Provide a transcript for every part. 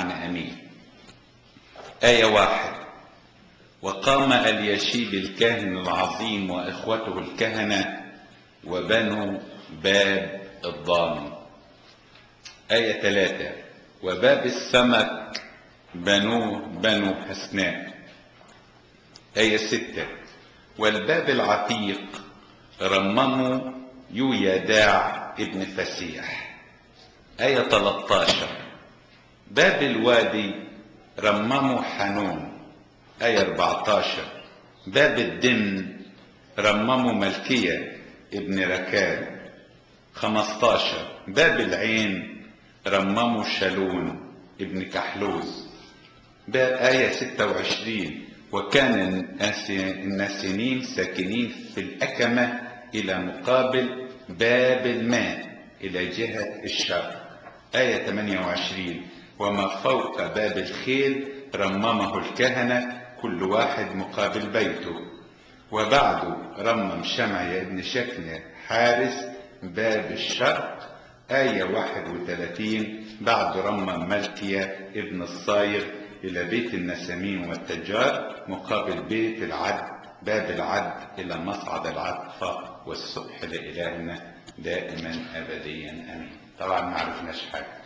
يعني أمين آية واحد وقام اليشيب الكاهن العظيم وإخوته الكهنة وبنوا باب الضامن آية ثلاثة وباب السمك بنوه بنو حسناء آية ستة والباب العتيق رمموا يويداع ابن فسيح آية 13 باب الوادي رمموا حنون آية 14 باب الدم رمموا ملكية ابن ركال 15 باب العين رمموا شالون ابن كحلوز باب آية 26 وكان الناسنين ساكنين في الأكمة إلى مقابل باب الماء إلى جهة الشرق آية 28 وما فوق باب الخيل رممه الكهنة كل واحد مقابل بيته وبعد رمم شمعي ابن شكنة حارس باب الشرق آية 31 بعد رمم ملكية ابن الصايغ إلى بيت النسامين والتجار مقابل بيت العد باب العد إلى مصعد العطفة والسبح لإلهنا دائما أبديا أمين طبعا ما عرفناش حاجة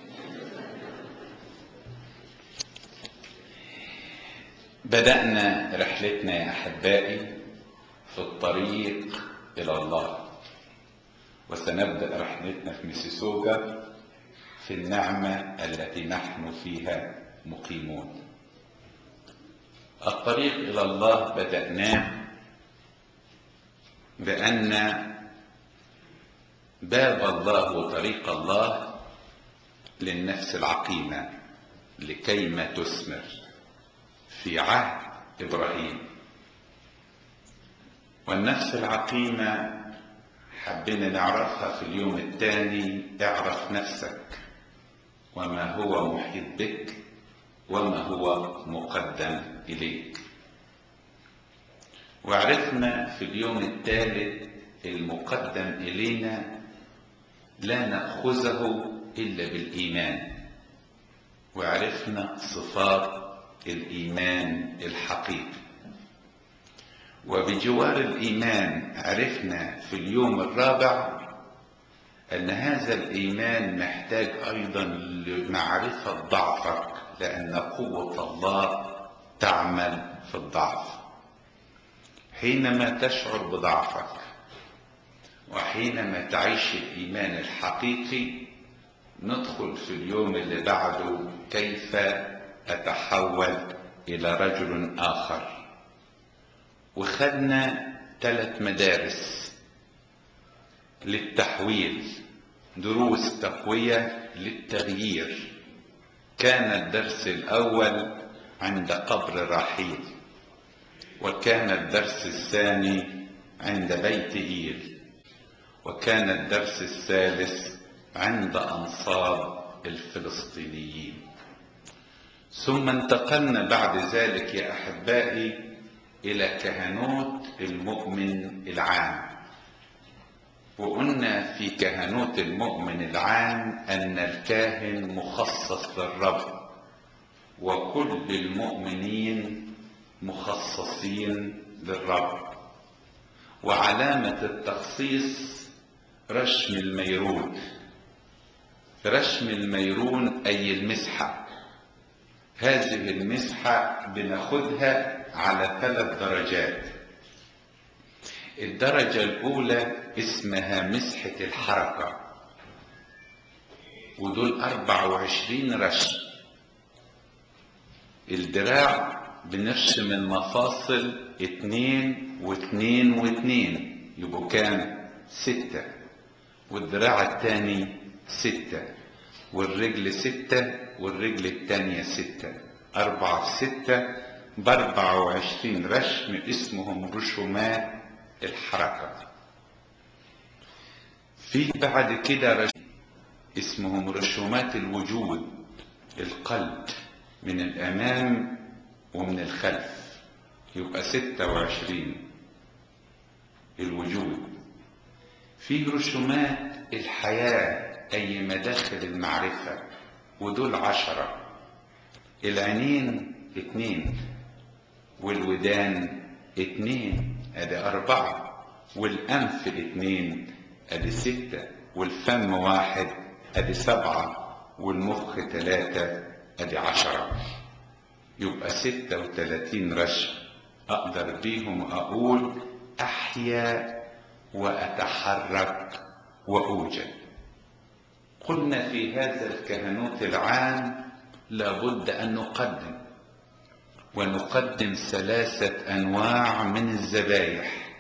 بدأنا رحلتنا يا أحبائي في الطريق إلى الله وسنبدأ رحلتنا في ميسيسوجا في النعمة التي نحن فيها مقيمون الطريق إلى الله بدأناه بأن باب الله وطريق الله للنفس العقيمة لكيما تثمر في عهد إبراهيم والنفس العقيمة حبينا نعرفها في اليوم الثاني اعرف نفسك وما هو محيط بك وما هو مقدم إليك وعرفنا في اليوم الثالث المقدم إلينا لا نأخذه إلا بالإيمان وعرفنا صفات الإيمان الحقيقي وبجوار الإيمان عرفنا في اليوم الرابع أن هذا الإيمان محتاج أيضا لمعرفة ضعفك لأن قوة الله تعمل في الضعف حينما تشعر بضعفك وحينما تعيش الإيمان الحقيقي ندخل في اليوم اللي بعده كيف أتحول إلى رجل آخر وخدنا ثلاث مدارس للتحويل دروس تقوية للتغيير كان الدرس الأول عند قبر رحيل وكان الدرس الثاني عند بيت إيل وكان الدرس الثالث عند أنصار الفلسطينيين ثم انتقلنا بعد ذلك يا أحبائي إلى كهنوت المؤمن العام وقلنا في كهنوت المؤمن العام أن الكاهن مخصص للرب وكل المؤمنين مخصصين للرب وعلامة التخصيص رشم الميرون رشم الميرون أي المسحة هذه المسحة بناخدها على ثلاث درجات الدرجة الأولى اسمها مسحة الحركة ودول أربع وعشرين رشم الدراع بنرسم المفاصل اتنين واتنين واتنين يبقوا كام ستة والدراع التاني ستة والرجل ستة والرجل التانية ستة أربعة في ستة بأربعة وعشرين رشم اسمهم رشومات الحركة في بعد كده رشم اسمهم رشومات الوجود القلب من الأمام ومن الخلف يبقى ستة وعشرين الوجود في رسومات الحياة أي مداخل المعرفة ودول عشرة العينين اتنين والودان اتنين ادي اربعة والانف اتنين ادي ستة والفم واحد ادي سبعة والمخ تلاتة ادي عشرة يبقى ستة وتلاتين رشة اقدر بيهم اقول احيا واتحرك واوجد قلنا في هذا الكهنوت العام لابد ان نقدم ونقدم ثلاثه انواع من الذبائح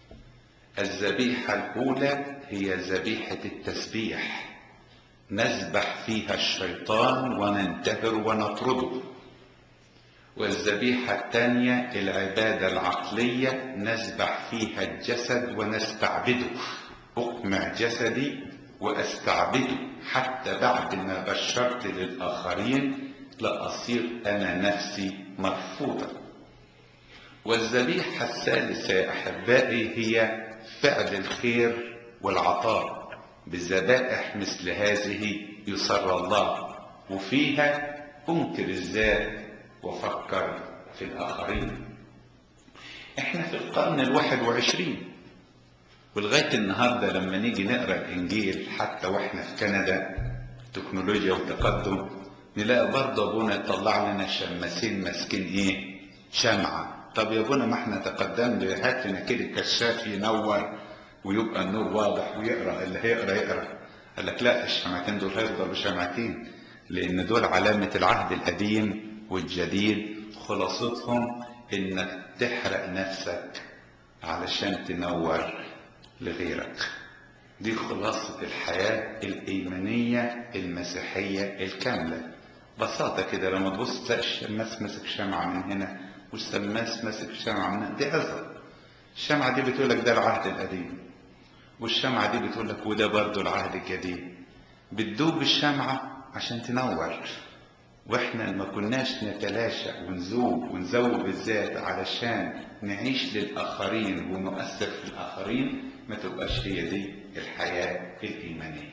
الذبيحه الاولى هي ذبيحه التسبيح نذبح فيها الشيطان وننتهر ونطرده والذبيحه الثانيه العباده العقليه نذبح فيها الجسد ونستعبده اقمع جسدي واستعبده حتى بعد ما بشرت للاخرين لاصير انا نفسي مرفوضه والذبيحه الثالثه يا احبائي هي فعل الخير والعطاء بذبائح مثل هذه يسر الله وفيها انكر الذات وفكر في الاخرين احنا في القرن الواحد وعشرين ولغاية النهاردة لما نيجي نقرأ الإنجيل حتى وإحنا في كندا تكنولوجيا وتقدم نلاقي برضه أبونا يطلع لنا شماسين ماسكين إيه؟ شمعة طب يا أبونا ما إحنا تقدمنا هات لنا كده كشاف ينور ويبقى النور واضح ويقرأ اللي هيقرأ يقرأ قال لك لا الشمعتين دول هيفضلوا شمعتين لأن دول علامة العهد القديم والجديد خلاصتهم إنك تحرق نفسك علشان تنور لغيرك دي خلاصة الحياة الإيمانية المسيحية الكاملة ببساطة كده لما تبص تلاقي الشماس ماسك شمعة من هنا والسماس ماسك شمعة من هنا دي عظة الشمعة دي بتقول لك ده العهد القديم والشمعة دي بتقول لك وده برضه العهد الجديد بتدوب الشمعة عشان تنور واحنا ما كناش نتلاشى ونذوب ونذوب الذات علشان نعيش للآخرين ونؤثر في الآخرين ما تبقاش هي دي الحياة الإيمانية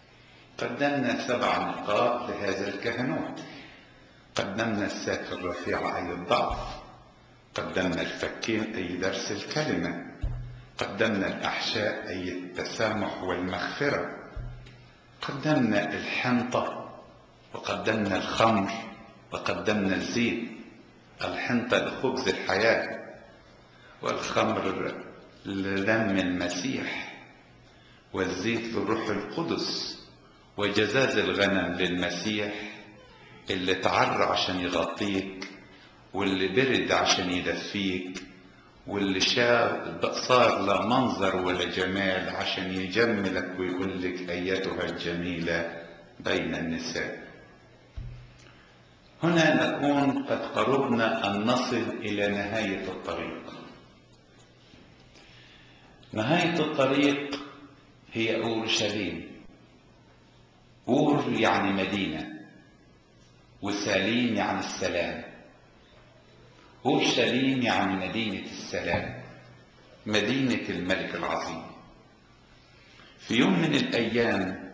قدمنا سبع نقاط لهذا الكهنوت قدمنا الساك الرفيعة أي الضعف قدمنا الفكين أي درس الكلمة قدمنا الأحشاء أي التسامح والمغفرة قدمنا الحنطة وقدمنا الخمر وقدمنا الزيت الحنطة لخبز الحياة والخمر لدم المسيح والزيت للروح القدس وجزاز الغنم للمسيح اللي تعر عشان يغطيك واللي برد عشان يدفيك واللي شاب صار لا منظر ولا جمال عشان يجملك ويقول لك ايتها الجميله بين النساء هنا نكون قد قربنا ان نصل الى نهايه الطريق نهايه الطريق هي اورشليم اور يعني مدينه وسليم يعني السلام اورشليم يعني مدينه السلام مدينه الملك العظيم في يوم من الايام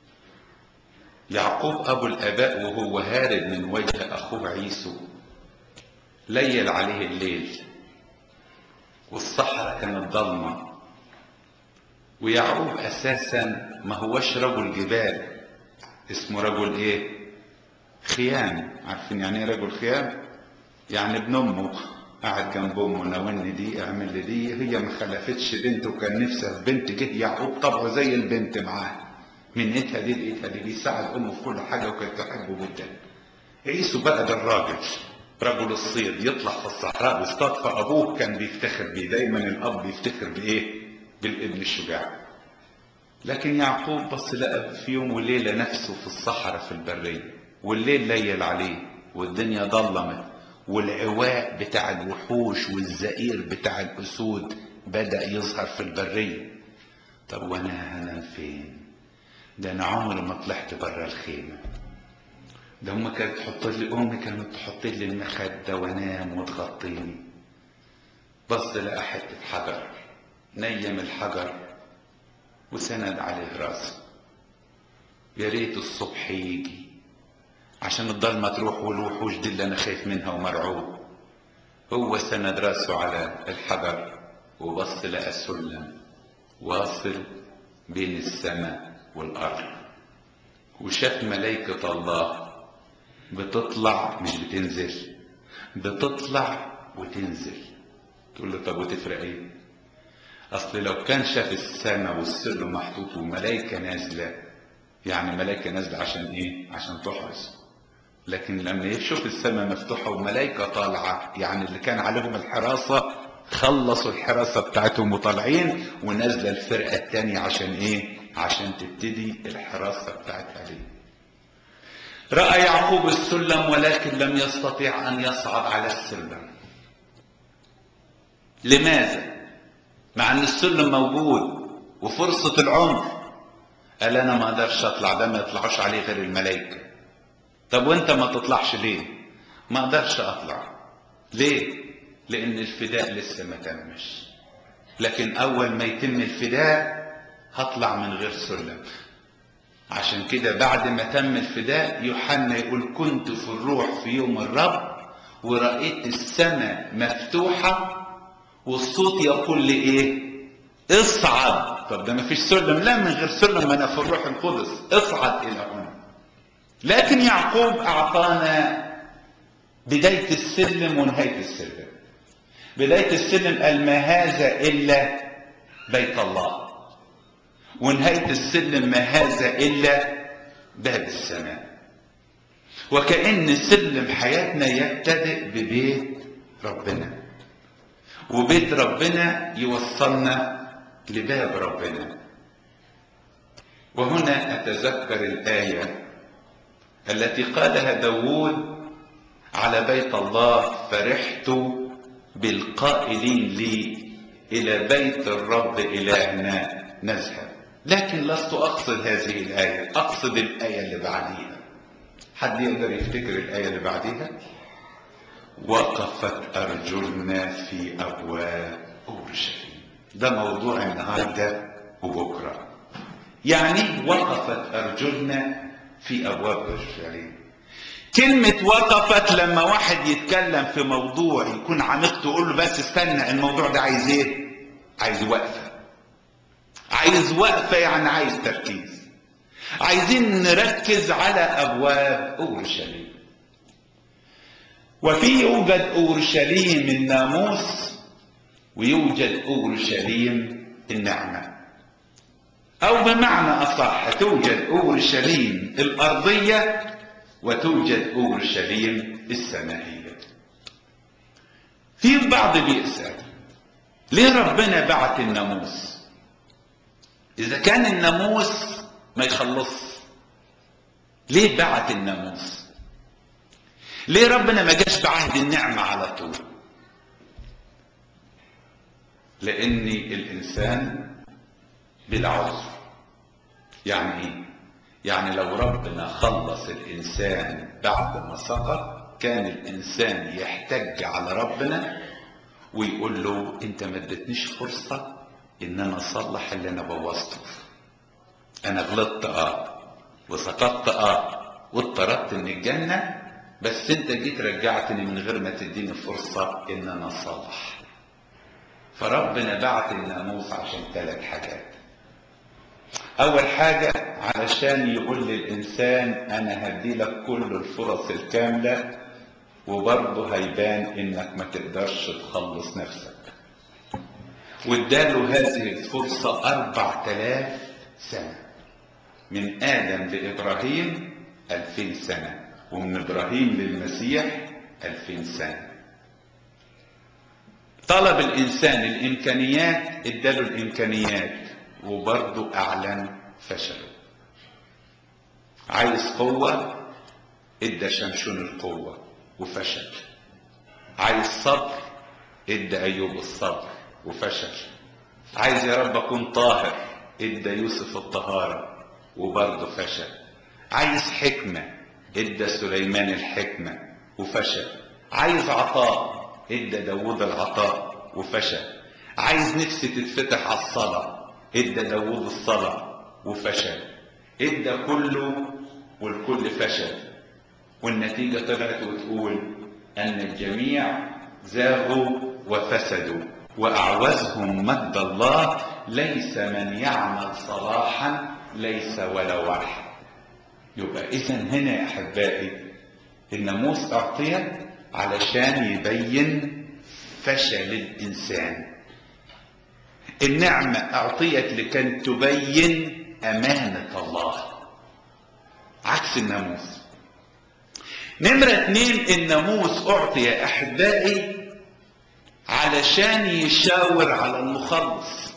يعقوب ابو الاباء وهو هارب من وجه اخوه عيسو ليل عليه الليل والصحراء كانت ضلمه ويعقوب اساسا ما هوش رجل جبال اسمه رجل ايه خيام عارفين يعني ايه رجل خيام يعني ابن امه قاعد جنب امه ناولني دي اعمل لي دي هي ما خلفتش بنت وكان نفسها في بنت جه يعقوب طبعه زي البنت معاه من ايتها دي لايتها دي بيساعد امه في كل حاجه وكانت تحبه جدا عيسو بقى ده الراجل رجل الصيد يطلع في الصحراء ويصطاد فابوه كان بيفتخر بيه دايما الاب بيفتخر بايه بالابن الشجاع لكن يعقوب بص لقى في يوم وليله نفسه في الصحراء في البريه والليل ليل عليه والدنيا ضلمت والعواء بتاع الوحوش والزئير بتاع الاسود بدا يظهر في البريه طب وانا هنام فين ده انا عمري ما طلعت بره الخيمه ده امي كانت تحط لي امي كانت تحط لي المخده وانام وتغطيني بص لقى حته حجر نيم الحجر وسند عليه راسه يا ريت الصبح يجي عشان الضلمة تروح والوحوش دي اللي أنا خايف منها ومرعوب هو سند راسه على الحجر وبص لقى سلم واصل بين السماء والأرض وشاف ملائكة الله بتطلع مش بتنزل بتطلع وتنزل تقول له طب وتفرق ايه اصل لو كان شاف السماء والسلم محطوط وملائكة نازلة يعني ملائكة نازلة عشان ايه عشان تحرس لكن لما يشوف السماء مفتوحة وملائكة طالعة يعني اللي كان عليهم الحراسة خلصوا الحراسة بتاعتهم وطالعين ونازلة الفرقة التانية عشان ايه عشان تبتدي الحراسة بتاعتها ليه رأى يعقوب السلم ولكن لم يستطيع أن يصعد على السلم لماذا مع أن السلم موجود وفرصة العمر قال أنا ما أقدرش أطلع ده ما يطلعوش عليه غير الملائكة طب وأنت ما تطلعش ليه ما أقدرش أطلع ليه لأن الفداء لسه ما تمش لكن أول ما يتم الفداء هطلع من غير سلم عشان كده بعد ما تم الفداء يوحنا يقول كنت في الروح في يوم الرب ورأيت السماء مفتوحة والصوت يقول لي ايه اصعد طب ده ما فيش سلم لا من غير سلم ما انا في الروح القدس اصعد الى هنا لكن يعقوب اعطانا بداية السلم ونهاية السلم بداية السلم قال ما هذا الا بيت الله ونهاية السلم ما هذا إلا باب السماء وكأن سلم حياتنا يبتدئ ببيت ربنا وبيت ربنا يوصلنا لباب ربنا وهنا أتذكر الآية التي قالها داود على بيت الله فرحت بالقائلين لي إلى بيت الرب إلهنا نذهب لكن لست أقصد هذه الآية أقصد الآية اللي بعديها حد يقدر يفتكر الآية اللي بعديها وقفت أرجلنا في أبواب أورشليم ده موضوع النهاردة وبكرة يعني وقفت أرجلنا في أبواب أورشليم كلمة وقفت لما واحد يتكلم في موضوع يكون عميق تقول له بس استنى الموضوع ده عايز ايه؟ عايز وقفة عايز وقفة يعني عايز تركيز عايزين نركز على أبواب أورشليم وفي يوجد أورشليم الناموس ويوجد أورشليم النعمة أو بمعنى أصح توجد أورشليم الأرضية وتوجد أورشليم السماوية في البعض بيسأل ليه ربنا بعت الناموس إذا كان الناموس ما يخلص ليه بعت الناموس ليه ربنا ما جاش بعهد النعمة على طول لأن الإنسان بلا عذر يعني إيه يعني لو ربنا خلص الإنسان بعد ما سقط كان الإنسان يحتج على ربنا ويقول له أنت ما ادتنيش فرصة إن أنا أصلح اللي أنا بوظته أنا غلطت أه وسقطت أه واتطردت من الجنة بس أنت جيت رجعتني من غير ما تديني فرصة إن أنا أصلح فربنا بعت الناموس عشان ثلاث حاجات أول حاجة علشان يقول للإنسان أنا هدي لك كل الفرص الكاملة وبرضه هيبان إنك ما تقدرش تخلص نفسك واداله هذه الفرصة أربع تلاف سنة من آدم لإبراهيم ألفين سنة ومن إبراهيم للمسيح ألفين سنة طلب الإنسان الإمكانيات اداله الإمكانيات وبرضه أعلن فشله عايز قوة ادى شمشون القوة وفشل عايز صبر ادى أيوب الصبر وفشل عايز يا رب أكون طاهر ادى يوسف الطهارة وبرضه فشل عايز حكمة ادى سليمان الحكمة وفشل عايز عطاء ادى داود العطاء وفشل عايز نفسي تتفتح على الصلاة ادى داود الصلاة وفشل ادى كله والكل فشل والنتيجة طلعت وتقول أن الجميع زاغوا وفسدوا وأعوزهم مجد الله ليس من يعمل صلاحا ليس ولا واحد يبقى إذا هنا يا أحبائي الناموس أعطي علشان يبين فشل الإنسان النعمة أعطيت لكي تبين أمانة الله عكس الناموس نمرة اتنين الناموس أعطي يا أحبائي علشان يشاور على المخلص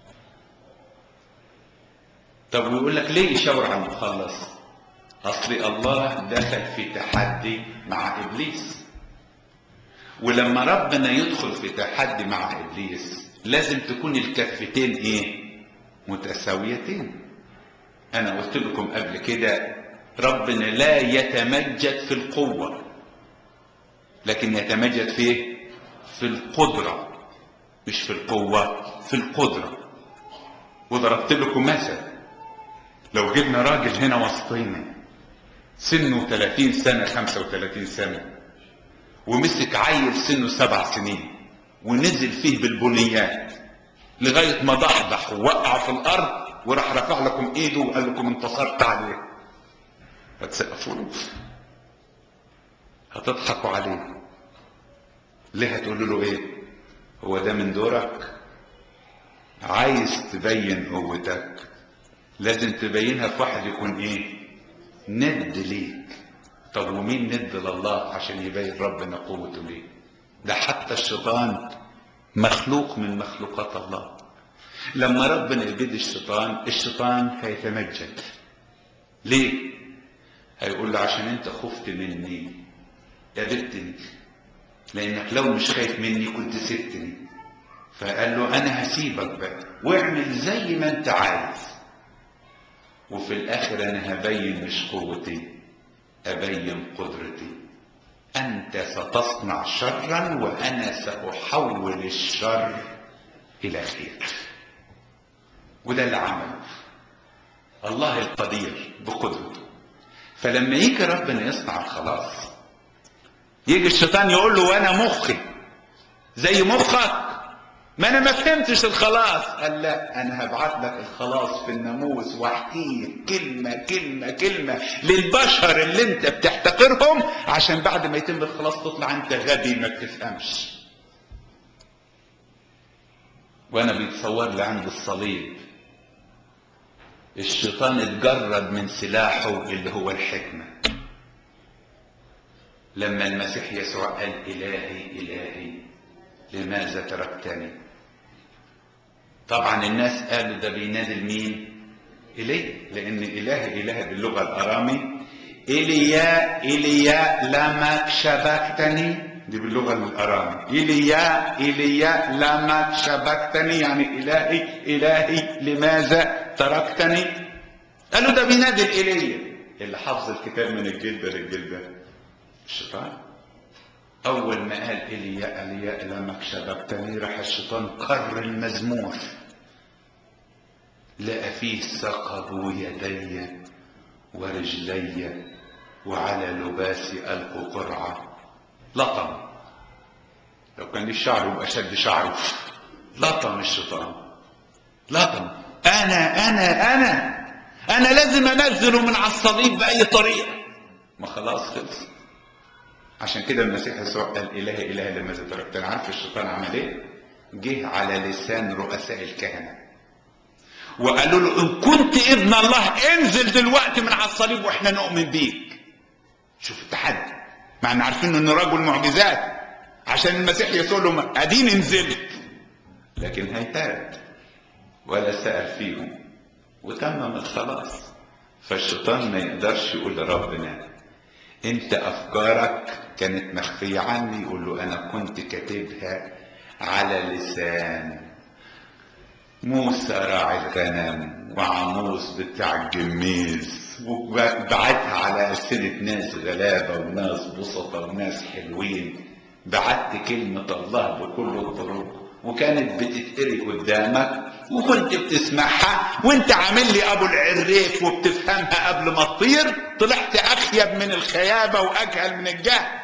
طب ويقول لك ليه يشاور على المخلص أصل الله دخل في تحدي مع إبليس ولما ربنا يدخل في تحدي مع إبليس لازم تكون الكفتين إيه متساويتين أنا قلت لكم قبل كده ربنا لا يتمجد في القوة لكن يتمجد في إيه؟ في القدرة مش في القوة في القدرة وضربت لكم مثل لو جبنا راجل هنا وسطينا سنه 30 سنة 35 سنة ومسك عيل سنه سبع سنين ونزل فيه بالبنيات لغاية ما ضحضح ووقع في الأرض وراح رفع لكم إيده وقال لكم انتصرت عليه هتسقفوا له هتضحكوا عليه ليه هتقولوا له ايه هو ده من دورك عايز تبين قوتك لازم تبينها في واحد يكون ايه ند ليك طب ومين ند لله عشان يبين ربنا قوته ليه ده حتى الشيطان مخلوق من مخلوقات الله لما ربنا يبيد الشيطان الشيطان هيتمجد ليه هيقول له عشان انت خفت مني قابلتني لانك لو مش خايف مني كنت سبتني فقال له انا هسيبك بقى واعمل زي ما انت عايز وفي الاخر انا هبين مش قوتي ابين قدرتي انت ستصنع شرا وانا ساحول الشر الى خير وده اللي عمله الله القدير بقدرته فلما يجي ربنا يصنع الخلاص يجي الشيطان يقول له وانا مخي زي مخك ما انا ما فهمتش الخلاص قال لا انا هبعت لك الخلاص في الناموس واحكيه كلمة كلمة كلمة للبشر اللي انت بتحتقرهم عشان بعد ما يتم الخلاص تطلع انت غبي ما بتفهمش وانا بيتصور لي عند الصليب الشيطان اتجرد من سلاحه اللي هو الحكمة لما المسيح يسوع قال إلهي إلهي لماذا تركتني طبعا الناس قالوا ده بينادي مين إليه لأن إله إله باللغة الأرامي إليا إليا لما شبكتني دي باللغة الأرامي إليا إليا لما شبكتني يعني إلهي إلهي لماذا تركتني قالوا ده بينادي الإيليا اللي حفظ الكتاب من الجلدة للجلدة الشيطان أول ما قال إليا إليا لما شبكتني راح الشيطان كر المزمور لقى فيه ثقب يدي ورجلي وعلى لباسي ألقوا قرعة لطم لو كان لي شعر يبقى شد شعره لطم الشيطان لطم انا انا انا انا لازم انزله من على الصليب باي طريقه ما خلاص خلص عشان كده المسيح يسوع قال اله اله لماذا تركتني عارف الشيطان عمل ايه جه على لسان رؤساء الكهنه وقالوا له ان كنت ابن الله انزل دلوقتي من على الصليب واحنا نؤمن بيك شوف التحدي مع ان عارفين انه رجل معجزات عشان المسيح يسوع له اديني نزلت لكن هيتاب ولا سأل فيهم وتمم الخلاص فالشيطان ما يقدرش يقول لربنا انت افكارك كانت مخفية عني يقول له انا كنت كاتبها على لسان موسى راعي الغنم وعموس بتاع الجميز وبعتها على ألسنة ناس غلابة وناس بسطة وناس حلوين بعت كلمة الله بكل الطرق وكانت بتتقري قدامك وكنت بتسمعها وانت عامل لي ابو العريف وبتفهمها قبل ما تطير طلعت اخيب من الخيابه واجهل من الجهل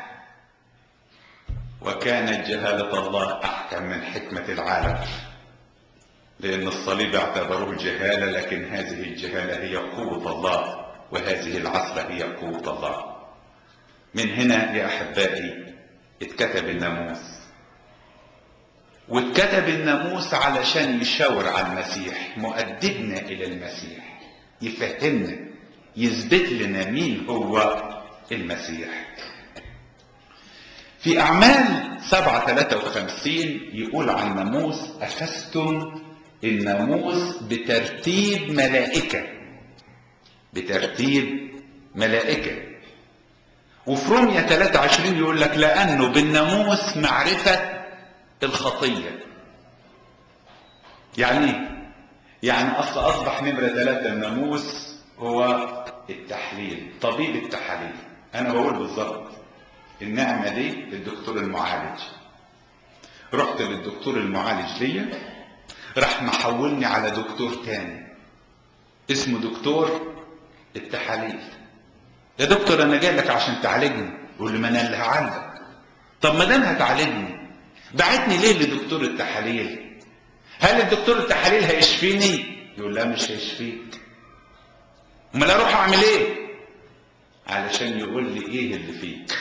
وكانت جهاله الله احكم من حكمه العالم لان الصليب اعتبروه جهاله لكن هذه الجهاله هي قوه الله وهذه العصره هي قوه الله من هنا يا احبائي اتكتب الناموس واتكتب الناموس علشان يشاور على المسيح مؤدبنا الى المسيح يفهمنا يثبت لنا مين هو المسيح في اعمال 7 53 يقول عن الناموس اخذتم الناموس بترتيب ملائكه بترتيب ملائكه وفي رومية 23 يقول لك لأنه بالناموس معرفة الخطية يعني ايه؟ يعني أصل أصبح نمرة ثلاثة الناموس هو التحليل طبيب التحاليل أنا بقول بالظبط النعمة دي للدكتور المعالج رحت للدكتور المعالج ليا راح محولني على دكتور تاني اسمه دكتور التحاليل يا دكتور انا جاي لك عشان تعالجني يقول لي ما انا اللي هعالجك طب ما دام هتعالجني بعتني ليه لدكتور التحاليل هل الدكتور التحاليل هيشفيني يقول لا مش هيشفيك امال اروح اعمل ايه علشان يقول لي ايه اللي فيك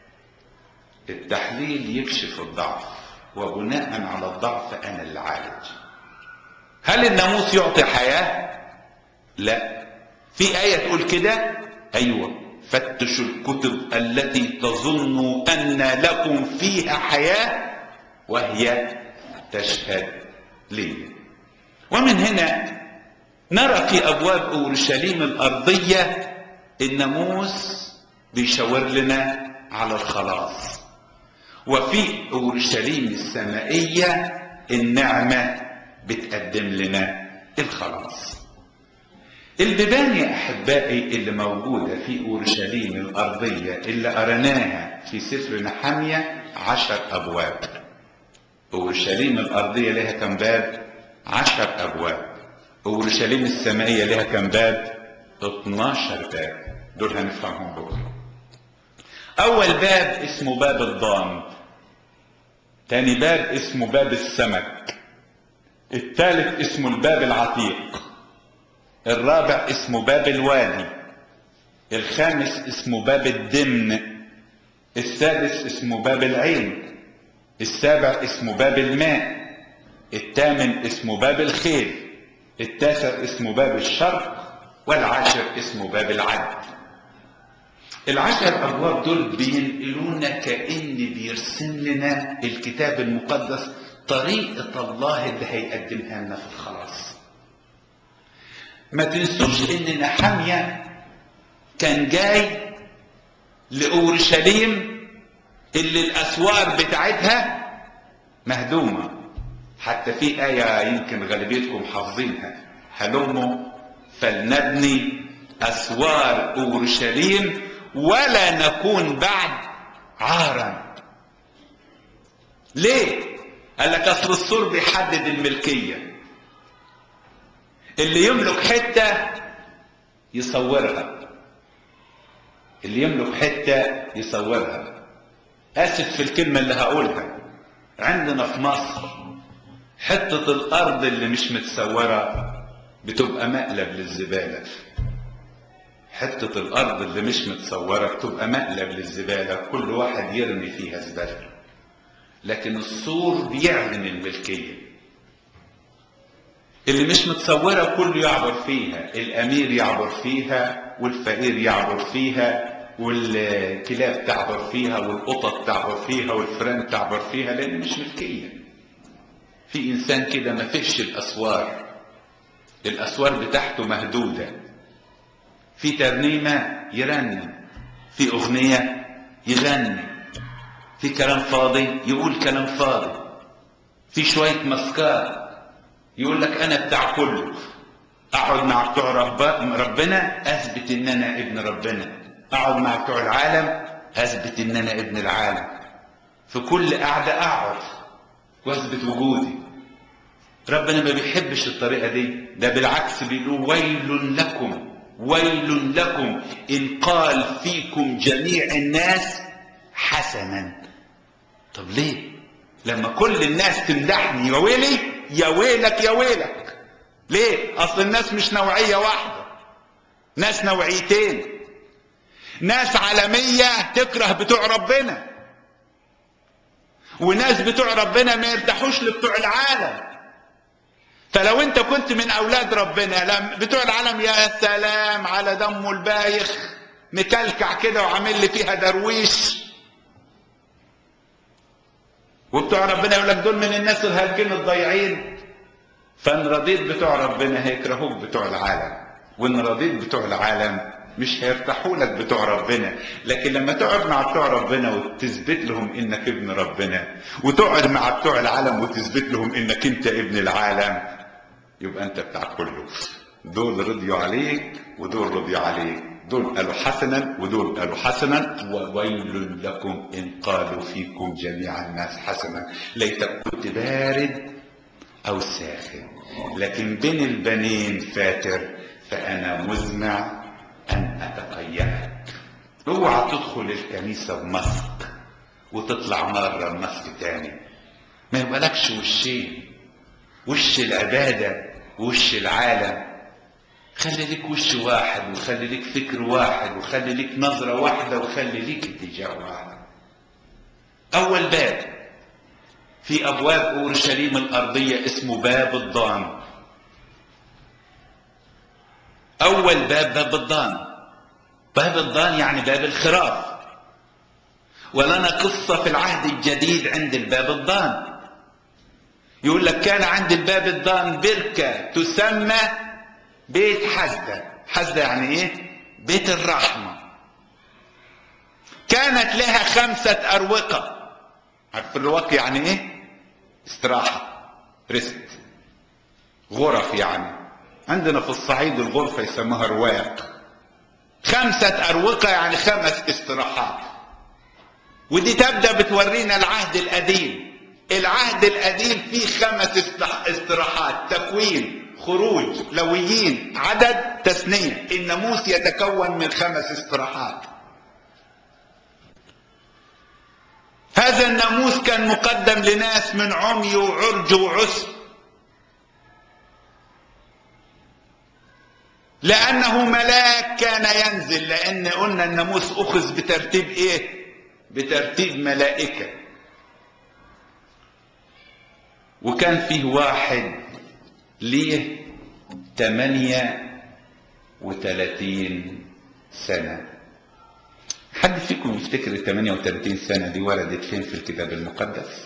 التحليل يكشف الضعف وبناء على الضعف انا اللي عالج هل الناموس يعطي حياه لا في ايه تقول كده ايوه فتشوا الكتب التي تظنوا ان لكم فيها حياه وهي تشهد لي ومن هنا نرى في ابواب اورشليم الارضيه الناموس بيشاور لنا على الخلاص وفي اورشليم السمائيه النعمه بتقدم لنا الخلاص البيبان يا احبائي اللي موجوده في اورشليم الارضيه اللي قرناها في سفر نحميه عشر ابواب اورشليم الارضيه لها كم باب عشر ابواب اورشليم السمائيه لها كم باب 12 باب دول هنفهمهم بكره اول باب اسمه باب الضام تاني باب اسمه باب السمك الثالث اسمه الباب العتيق الرابع اسمه باب الوادي الخامس اسمه باب الدمن السادس اسمه باب العين السابع اسمه باب الماء الثامن اسمه باب الخيل التاسع اسمه باب الشرق والعاشر اسمه باب العدل العشر ابواب دول بينقلونا كان بيرسم لنا الكتاب المقدس طريقه الله اللي هيقدمها لنا في الخلاص ما تنسوش ان نحمية كان جاي لاورشليم اللي الاسوار بتاعتها مهدومه حتى في ايه يمكن غالبيتكم حافظينها هلموا فلنبني اسوار اورشليم ولا نكون بعد عارا ليه قال لك اصل السور بيحدد الملكيه اللي يملك حته يصورها اللي يملك حته يصورها اسف في الكلمه اللي هقولها عندنا في مصر حته الارض اللي مش متصوره بتبقى مقلب للزباله حته الارض اللي مش متصوره بتبقى مقلب للزباله كل واحد يرمي فيها زباله لكن السور بيعلن الملكيه اللي مش متصورة كله يعبر فيها الأمير يعبر فيها والفقير يعبر فيها والكلاب تعبر فيها والقطط تعبر فيها والفئران تعبر فيها لأن مش ملكية في إنسان كده ما فيش الأسوار الأسوار بتاعته مهدودة في ترنيمة يرنم في أغنية يغني في كلام فاضي يقول كلام فاضي في شوية مسكار يقول لك انا بتاع كله اقعد مع بتوع رب... ربنا اثبت ان انا ابن ربنا اقعد مع بتوع العالم اثبت ان انا ابن العالم في كل قعده اقعد واثبت وجودي ربنا ما بيحبش الطريقة دي ده بالعكس بيقول ويل لكم ويل لكم إن قال فيكم جميع الناس حسنا طب ليه لما كل الناس تمدحني يا ويلي يا ويلك يا ويلك ليه اصل الناس مش نوعية واحدة ناس نوعيتين ناس عالمية تكره بتوع ربنا وناس بتوع ربنا ما يرتاحوش لبتوع العالم فلو انت كنت من اولاد ربنا لم بتوع العالم يا سلام على دمه البايخ مكلكع كده وعامل لي فيها درويش وبتوع ربنا يقول لك دول من الناس الهالكين الضايعين فان رضيت بتوع ربنا هيكرهوك بتوع العالم وان رضيت بتوع العالم مش هيرتاحوا لك بتوع ربنا لكن لما تقعد مع بتوع ربنا وتثبت لهم انك ابن ربنا وتقعد مع بتوع العالم وتثبت لهم انك انت ابن العالم يبقى انت بتاع كله دول رضيوا عليك ودول رضيوا عليك دول قالوا حسنا ودول قالوا حسنا وويل لكم ان قالوا فيكم جميع الناس حسنا ليتك كنت بارد او ساخن لكن بين البنين فاتر فانا مزمع ان اتقيأك اوعى تدخل الكنيسة بمسك وتطلع مرة بمسك تاني ما يبقالكش وشين وش العبادة وش العالم خلي لك وش واحد وخلي لك فكر واحد وخلي لك نظرة واحدة وخلي لك اتجاه واحد أول باب في أبواب أورشليم الأرضية اسمه باب الضان أول باب باب الضان باب الضان يعني باب الخراف ولنا قصة في العهد الجديد عند الباب الضان يقول لك كان عند الباب الضان بركة تسمى بيت حزدة حزدة يعني ايه بيت الرحمة كانت لها خمسة أروقة عارف الرواق يعني ايه استراحة رست غرف يعني عندنا في الصعيد الغرفة يسموها رواق خمسة أروقة يعني خمس استراحات ودي تبدأ بتورينا العهد القديم العهد القديم فيه خمس استراحات تكوين خروج لويين عدد تثنية الناموس يتكون من خمس استراحات هذا الناموس كان مقدم لناس من عمي وعرج وعسر لأنه ملاك كان ينزل لأن قلنا الناموس أخذ بترتيب إيه؟ بترتيب ملائكة وكان فيه واحد ليه تمانية وتلاتين سنة حد فيكم يفتكر التمانية وتلاتين سنة دي وردت فين في الكتاب المقدس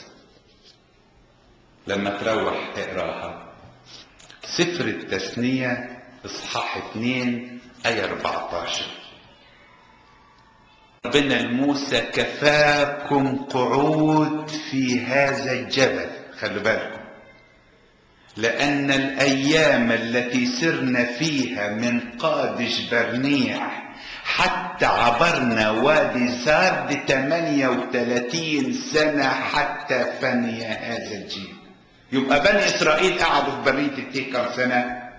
لما تروح اقراها سفر التثنية اصحاح اتنين ايه 14 ربنا لموسى كفاكم قعود في هذا الجبل خلوا بالكم لأن الأيام التي سرنا فيها من قادش برنيع حتى عبرنا وادي زارد 38 سنة حتى فني هذا الجيل يبقى بني إسرائيل قعدوا في برية التيه كم سنة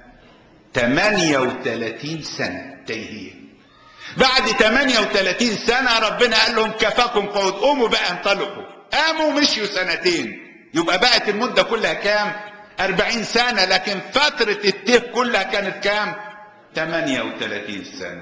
38 سنة تيهية بعد 38 سنة ربنا قال لهم كفاكم قعود قوموا بقى انطلقوا قاموا مشيوا سنتين يبقى بقت المدة كلها كام أربعين سنة لكن فترة التيه كلها كانت كام تمانية وتلاتين سنة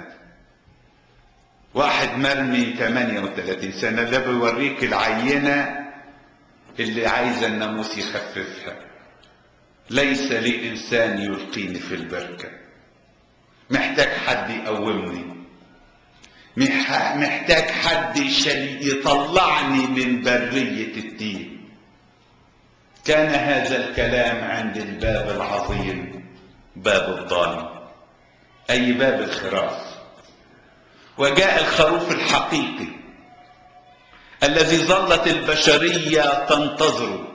واحد مرمي تمانية وتلاتين سنة ده بيوريك العينة اللي عايزة الناموس يخففها ليس لي إنسان يلقيني في البركة محتاج حد يقومني محتاج حد يطلعني من برية التيه كان هذا الكلام عند الباب العظيم باب الضال أي باب الخراف وجاء الخروف الحقيقي الذي ظلت البشرية تنتظره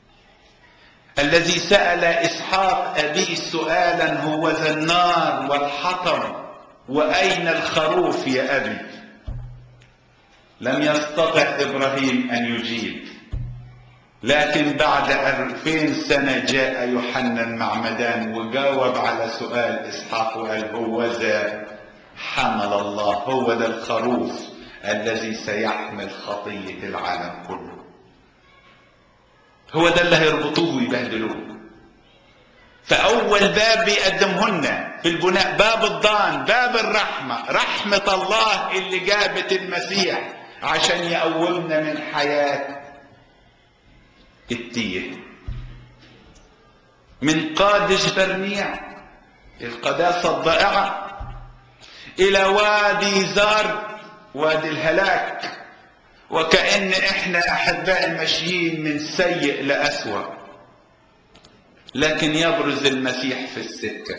الذي سأل إسحاق أبيه سؤالا هو ذا النار والحطب وأين الخروف يا أبي لم يستطع إبراهيم أن يجيب لكن بعد ألفين سنة جاء يوحنا المعمدان وجاوب على سؤال إسحاق وقال هو ذا حمل الله هو ذا الخروف الذي سيحمل خطية العالم كله هو ده اللي هيربطوه ويبهدلوه فأول باب بيقدمهن في البناء باب الضان باب الرحمة رحمة الله اللي جابت المسيح عشان يقومنا من حياة التيه من قادش برنيع القداسة الضائعة إلى وادي زار وادي الهلاك وكأن إحنا أحباء ماشيين من سيء لأسوأ لكن يبرز المسيح في السكة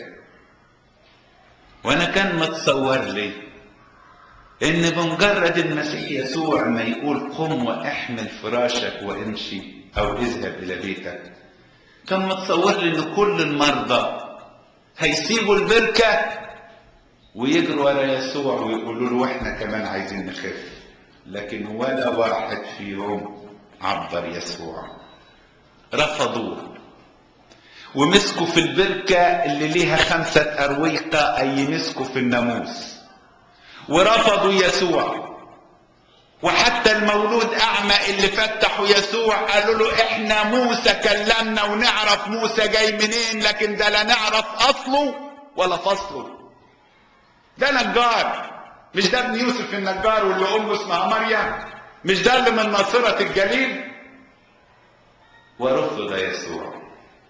وأنا كان متصور لي إن بمجرد المسيح يسوع ما يقول قم واحمل فراشك وامشي أو اذهب إلى بيتك كان متصور لي إن كل المرضى هيسيبوا البركة ويجروا ورا يسوع ويقولوا له احنا كمان عايزين نخف لكن ولا واحد فيهم عبر يسوع رفضوه ومسكوا في البركة اللي ليها خمسة أرويقة أي مسكوا في الناموس ورفضوا يسوع وحتى المولود أعمى اللي فتحوا يسوع قالوا له إحنا موسى كلمنا ونعرف موسى جاي منين لكن ده لا نعرف أصله ولا فصله ده نجار مش ده ابن يوسف النجار واللي أمه اسمها مريم مش ده اللي من ناصرة الجليل ورفض يسوع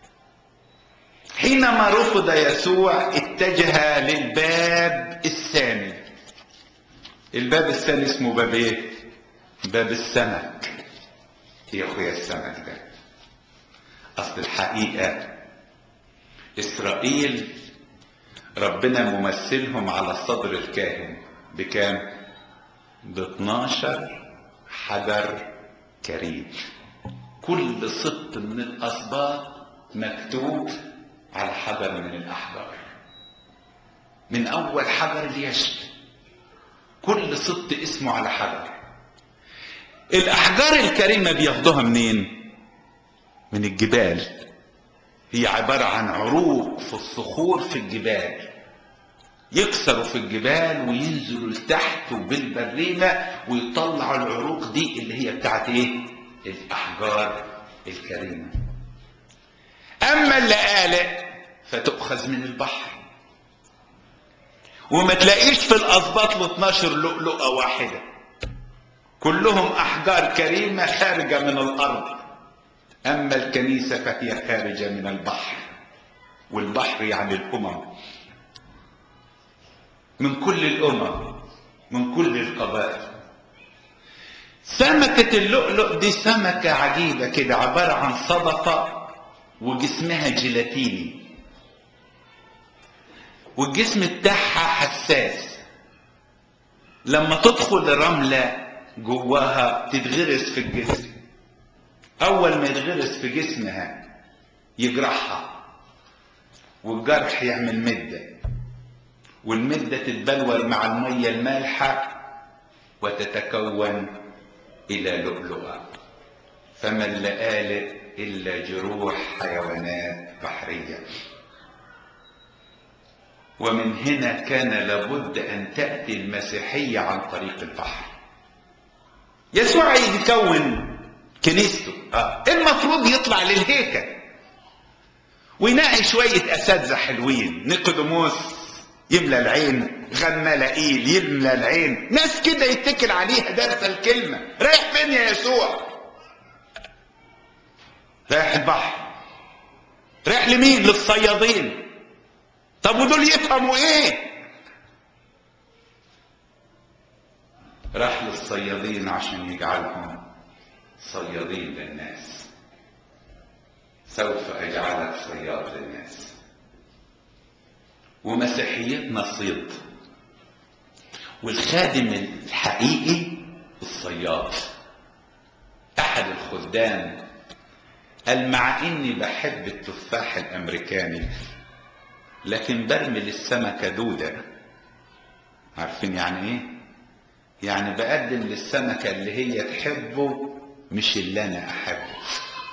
حينما رفض يسوع اتجه للباب الثاني الباب الثاني اسمه باب ايه باب السمك يا اخويا السمك ده اصل الحقيقه اسرائيل ربنا ممثلهم على صدر الكاهن بكام ب 12 حجر كريم كل سبط من الاسباط مكتوب على حجر من الاحجار من اول حجر اليشب كل سبط اسمه على حجر الاحجار الكريمه بياخدوها منين من الجبال هي عباره عن عروق في الصخور في الجبال يكسروا في الجبال وينزلوا لتحت وبالبريمه ويطلعوا العروق دي اللي هي بتاعت ايه الاحجار الكريمه اما اللآلئ فتؤخذ من البحر وما تلاقيش في الاسباط ل 12 لؤلؤه واحده كلهم احجار كريمه خارجه من الارض اما الكنيسه فهي خارجه من البحر والبحر يعني الامم من كل الامم من كل القبائل سمكه اللؤلؤ دي سمكه عجيبه كده عباره عن صدفه وجسمها جيلاتيني والجسم بتاعها حساس لما تدخل رملة جواها تتغرس في الجسم أول ما يتغرس في جسمها يجرحها والجرح يعمل مدة والمدة تتبلور مع المية المالحة وتتكون إلى لؤلؤة فما اللآلئ إلا جروح حيوانات بحرية ومن هنا كان لابد أن تأتي المسيحية عن طريق البحر يسوع يكون كنيسته آه. المفروض يطلع للهيكل وينقي شوية أساتذة حلوين نيقوديموس يملى العين غمالائيل يملى العين ناس كده يتكل عليها درس الكلمة رايح فين يا يسوع رايح البحر رايح لمين للصيادين طب ودول يفهموا ايه راح للصيادين عشان يجعلهم صيادين للناس سوف اجعلك صياد للناس ومسيحيتنا صيد والخادم الحقيقي الصياد احد الخدام قال مع اني بحب التفاح الامريكاني لكن برمي للسمكة دودة عارفين يعني ايه يعني بقدم للسمكة اللي هي تحبه مش اللي انا احبه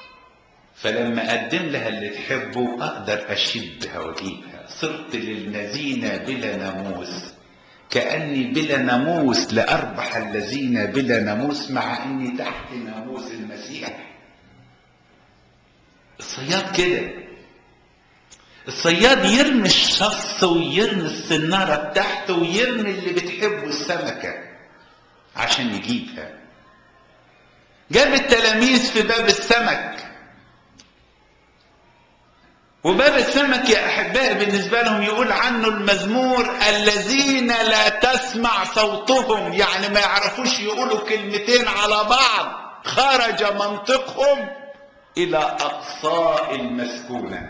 فلما أقدم لها اللي تحبه أقدر أشدها وأجيبها صرت للذين بلا ناموس كأني بلا ناموس لأربح الذين بلا ناموس مع إني تحت ناموس المسيح الصياد كده الصياد يرمي الشخص ويرمي السنارة بتاعته ويرمي اللي بتحبه السمكة عشان يجيبها جاب التلاميذ في باب السمك وباب السمك يا احبائي بالنسبه لهم يقول عنه المزمور الذين لا تسمع صوتهم يعني ما يعرفوش يقولوا كلمتين على بعض خرج منطقهم الى اقصاء المسكونه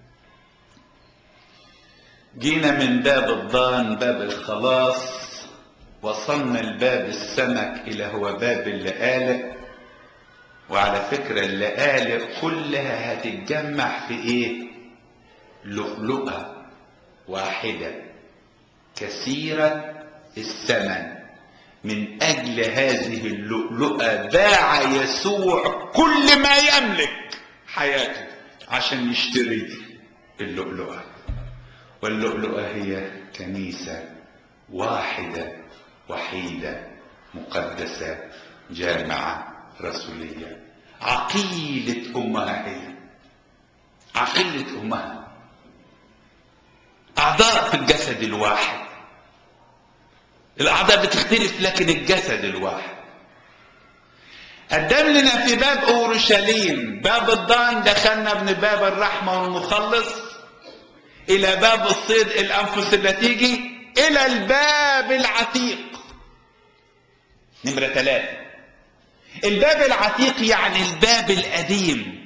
جينا من باب الضان باب الخلاص وصلنا لباب السمك الى هو باب اللقالق وعلى فكرة اللقالق كلها هتتجمع في ايه لؤلؤة واحدة كثيرة الثمن من اجل هذه اللؤلؤة باع يسوع كل ما يملك حياته عشان يشتري اللؤلؤة واللؤلؤة هي كنيسة واحدة وحيدة مقدسة جامعة رسولية عقيلة أمها هي عقيلة أمها أعضاء في الجسد الواحد الأعضاء بتختلف لكن الجسد الواحد قدم لنا في باب أورشليم باب الضان دخلنا من باب الرحمة والمخلص إلى باب الصيد الأنفس اللي تيجي إلى الباب العتيق نمرة ثلاثة الباب العتيق يعني الباب القديم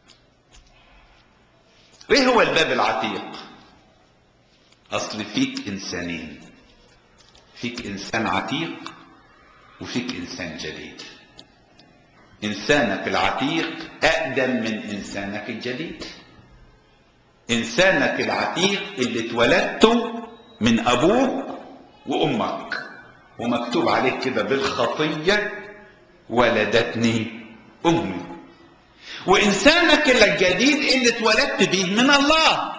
ايه هو الباب العتيق اصل فيك انسانين فيك انسان عتيق وفيك انسان جديد انسانك العتيق اقدم من انسانك الجديد انسانك العتيق اللي اتولدته من ابوك وامك ومكتوب عليك كده بالخطيه ولدتني امي وانسانك الجديد اللي اتولدت به من الله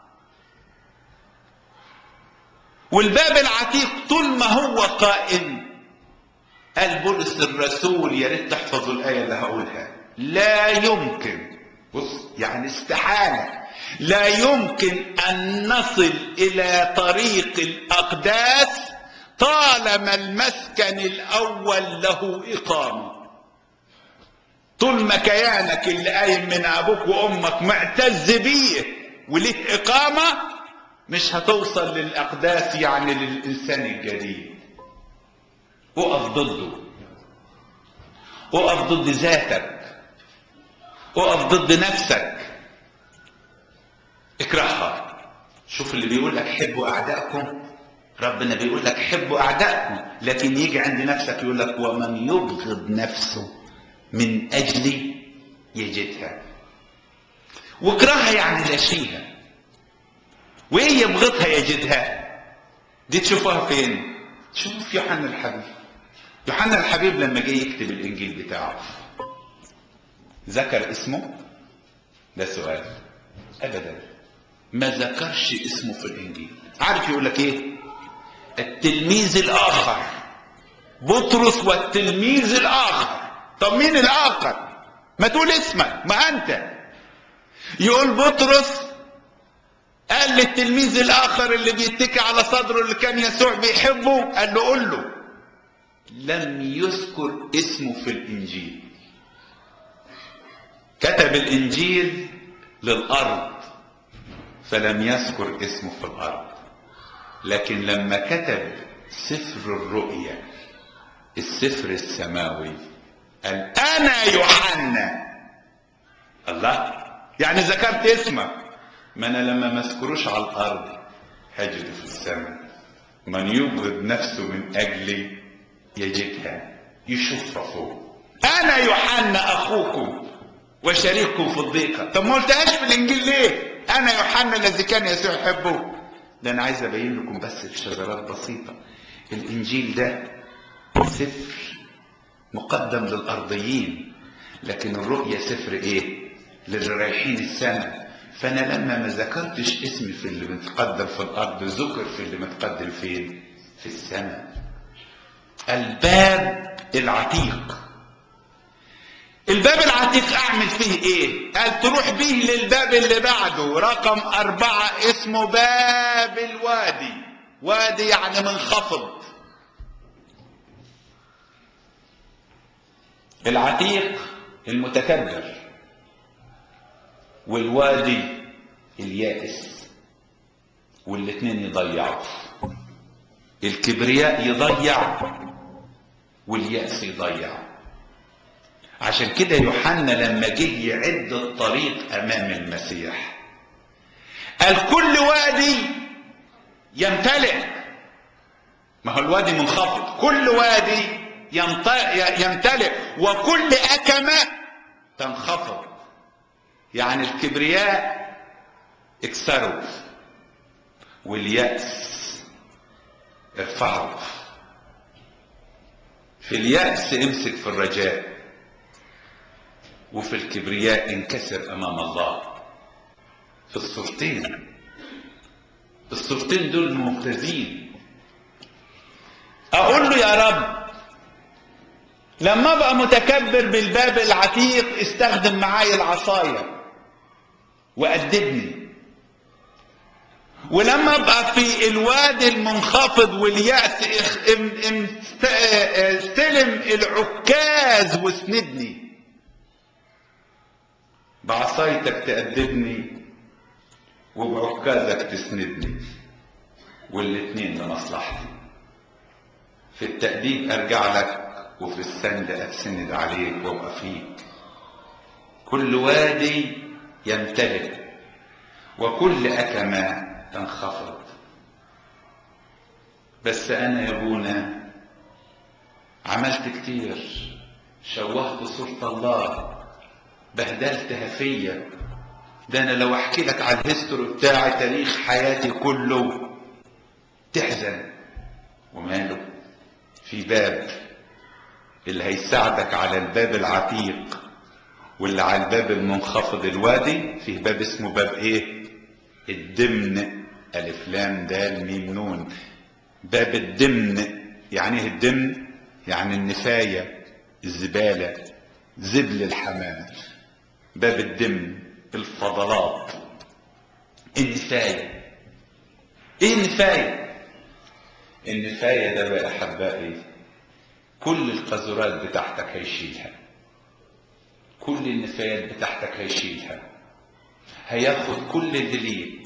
والباب العتيق طول ما هو قائم قال بولس الرسول يا ريت تحفظوا الايه اللي هقولها لا يمكن بص يعني استحاله لا يمكن ان نصل الى طريق الاقداس طالما المسكن الاول له اقامه طول ما كيانك اللي قايم من ابوك وامك معتز بيه وليه اقامه مش هتوصل للاقداس يعني للانسان الجديد اقف ضده اقف ضد ذاتك اقف ضد نفسك اكرهها شوف اللي بيقول لك حبوا اعدائكم ربنا بيقول لك حبوا اعدائكم لكن يجي عند نفسك يقول لك ومن يبغض نفسه من اجلي يجدها واكرهها يعني لاشيها وايه يبغضها يجدها دي تشوفوها فين شوف يوحنا الحبيب يوحنا الحبيب لما جه يكتب الانجيل بتاعه ذكر اسمه ده سؤال ابدا ما ذكرش اسمه في الانجيل عارف يقول لك ايه التلميذ الاخر بطرس والتلميذ الاخر طب مين الاخر ما تقول اسمك ما انت يقول بطرس قال للتلميذ الاخر اللي بيتكي على صدره اللي كان يسوع بيحبه قال له قول له لم يذكر اسمه في الانجيل كتب الانجيل للارض فلم يذكر اسمه في الارض لكن لما كتب سفر الرؤيا السفر السماوي قال انا يوحنا الله يعني ذكرت اسمك ما انا لما ما اذكروش على الارض هجد في السماء من يبغض نفسه من اجلي يجدها يشوفها فوق انا يوحنا اخوكم وشريككم في الضيقه طب ما قلتهاش في الانجيل ليه انا يوحنا الذي كان يسوع يحبه ده انا عايز ابين لكم بس في شجرات بسيطه الانجيل ده سفر مقدم للارضيين لكن الرؤيا سفر ايه للي رايحين السماء فانا لما ما ذكرتش اسمي في اللي متقدم في الارض ذكر في اللي متقدم فين في السماء الباب العتيق الباب العتيق اعمل فيه ايه قال تروح بيه للباب اللي بعده رقم اربعة اسمه باب الوادي وادي يعني منخفض العتيق المتكبر والوادي اليائس والاتنين يضيعوا الكبرياء يضيع واليأس يضيع عشان كده يوحنا لما جه يعد الطريق امام المسيح قال كل وادي يمتلئ ما هو الوادي منخفض كل وادي يمتلئ وكل أكمة تنخفض يعني الكبرياء اكسروا واليأس ارفعوا في اليأس امسك في الرجاء وفي الكبرياء انكسر امام الله في الصورتين الصورتين دول ممتازين اقول له يا رب لما ابقى متكبر بالباب العتيق استخدم معايا العصايه وأدبني ولما ابقى في الوادي المنخفض واليأس استلم العكاز واسندني بعصايتك تأدبني وبعكازك تسندني والاتنين لمصلحتي في التأديب أرجع لك وفي السند أتسند عليك وأبقى فيك كل وادي يمتلئ وكل أكمة تنخفض بس أنا يا أبونا عملت كتير شوهت صورة الله بهدلتها فيا ده أنا لو أحكي لك على الهيستوري بتاعي تاريخ حياتي كله تحزن وماله في باب اللي هيساعدك على الباب العتيق واللي على الباب المنخفض الوادي فيه باب اسمه باب ايه الدمن الف لام دال ميم نون باب الدمن يعني ايه الدمن يعني النفاية الزبالة زبل الحمام باب الدمن الفضلات النفاية ايه النفاية النفاية ده بقى احبائي كل القذورات بتاعتك هيشيلها كل النفايات بتاعتك هيشيلها هياخد كل اللي ليك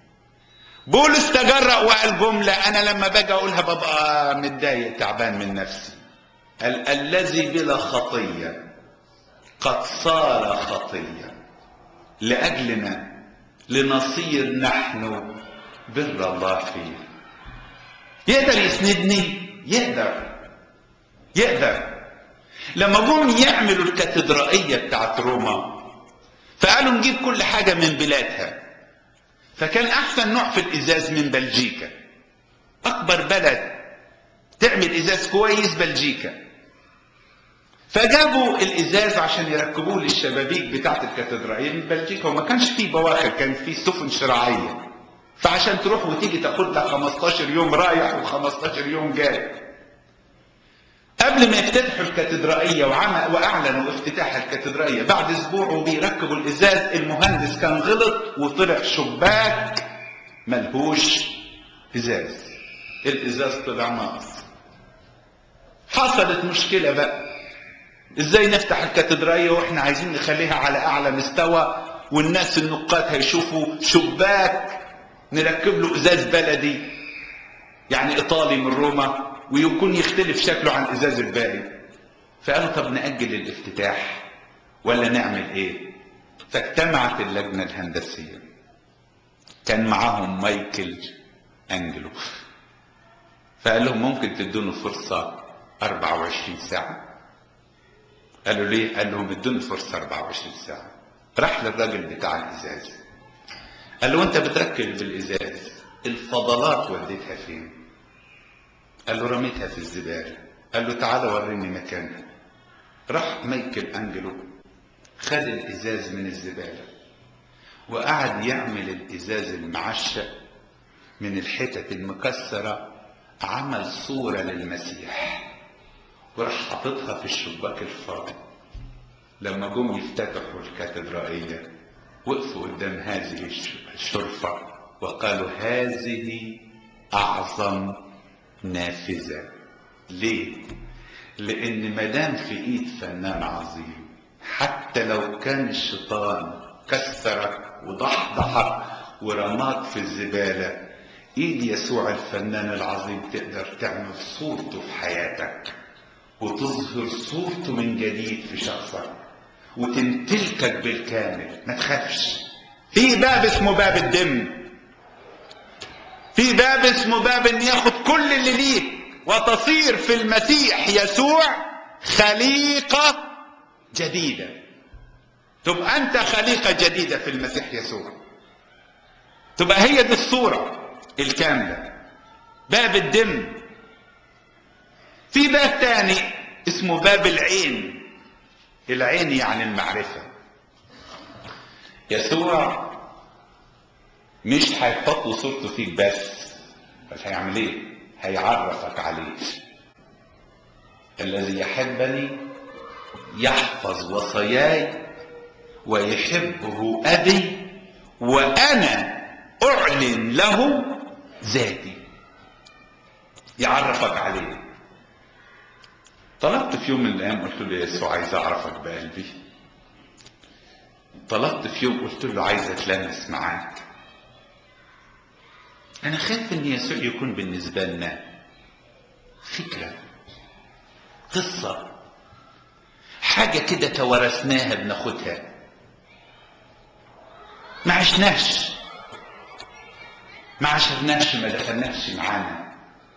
بولس تجرأ وقال جملة أنا لما باجي أقولها ببقى متضايق تعبان من نفسي قال الذي بلا خطية قد صار خطية لأجلنا لنصير نحن بر الله فيه يقدر يسندني يقدر يقدر لما جم يعملوا الكاتدرائية بتاعت روما فقالوا نجيب كل حاجة من بلادها فكان أحسن نوع في الإزاز من بلجيكا أكبر بلد تعمل إزاز كويس بلجيكا فجابوا الإزاز عشان يركبوه للشبابيك بتاعت الكاتدرائية من بلجيكا وما كانش فيه بواخر كان فيه سفن شراعية فعشان تروح وتيجي تاخد لك 15 يوم رايح و15 يوم جاي قبل ما يفتتحوا الكاتدرائية وعمل وأعلنوا افتتاح الكاتدرائية بعد أسبوع وبيركبوا الإزاز المهندس كان غلط وطلع شباك ملهوش إزاز الإزاز طلع ناقص حصلت مشكلة بقى إزاي نفتح الكاتدرائية وإحنا عايزين نخليها على أعلى مستوى والناس النقاد هيشوفوا شباك نركب له إزاز بلدي يعني إيطالي من روما ويكون يختلف شكله عن ازاز الباقي فقالوا طب نأجل الافتتاح ولا نعمل ايه فاجتمعت اللجنة الهندسية كان معاهم مايكل انجلو فقال لهم ممكن تدوني فرصة 24 ساعة قالوا ليه قال لهم ادوني فرصة 24 ساعة راح للراجل بتاع الازاز قال له انت بتركب بالازاز الفضلات وديتها فين قال له رميتها في الزبالة قال له تعالى وريني مكانها راح مايكل أنجلو خد الازاز من الزباله وقعد يعمل الازاز المعشق من الحتت المكسره عمل صوره للمسيح وراح حاططها في الشباك الفاضي لما جم يفتتحوا الكاتدرائيه وقفوا قدام هذه الشرفه وقالوا هذه اعظم نافذه ليه لان مدام في ايد فنان عظيم حتى لو كان الشيطان كسرك وضحضحك ورماك في الزباله ايد يسوع الفنان العظيم تقدر تعمل صورته في حياتك وتظهر صورته من جديد في شخصك وتمتلكك بالكامل ما تخافش في باب اسمه باب الدم في باب اسمه باب ان ياخد كل اللي ليك وتصير في المسيح يسوع خليقة جديدة تبقى انت خليقة جديدة في المسيح يسوع تبقى هي دي الصورة الكاملة باب الدم في باب تاني اسمه باب العين العين يعني المعرفة يسوع مش هيحط صورته فيك بس بس هيعمل ايه هيعرفك عليه الذي يحبني يحفظ وصاياي ويحبه ابي وانا اعلن له ذاتي يعرفك عليه طلبت في يوم من الايام قلت له يا يسوع عايز اعرفك بقلبي طلبت في يوم قلت له عايز اتلمس معاك انا خايف ان يسوع يكون بالنسبه لنا فكره قصه حاجه كده توارثناها بناخدها ما عشناش ما عشرناش ما دخلناش معانا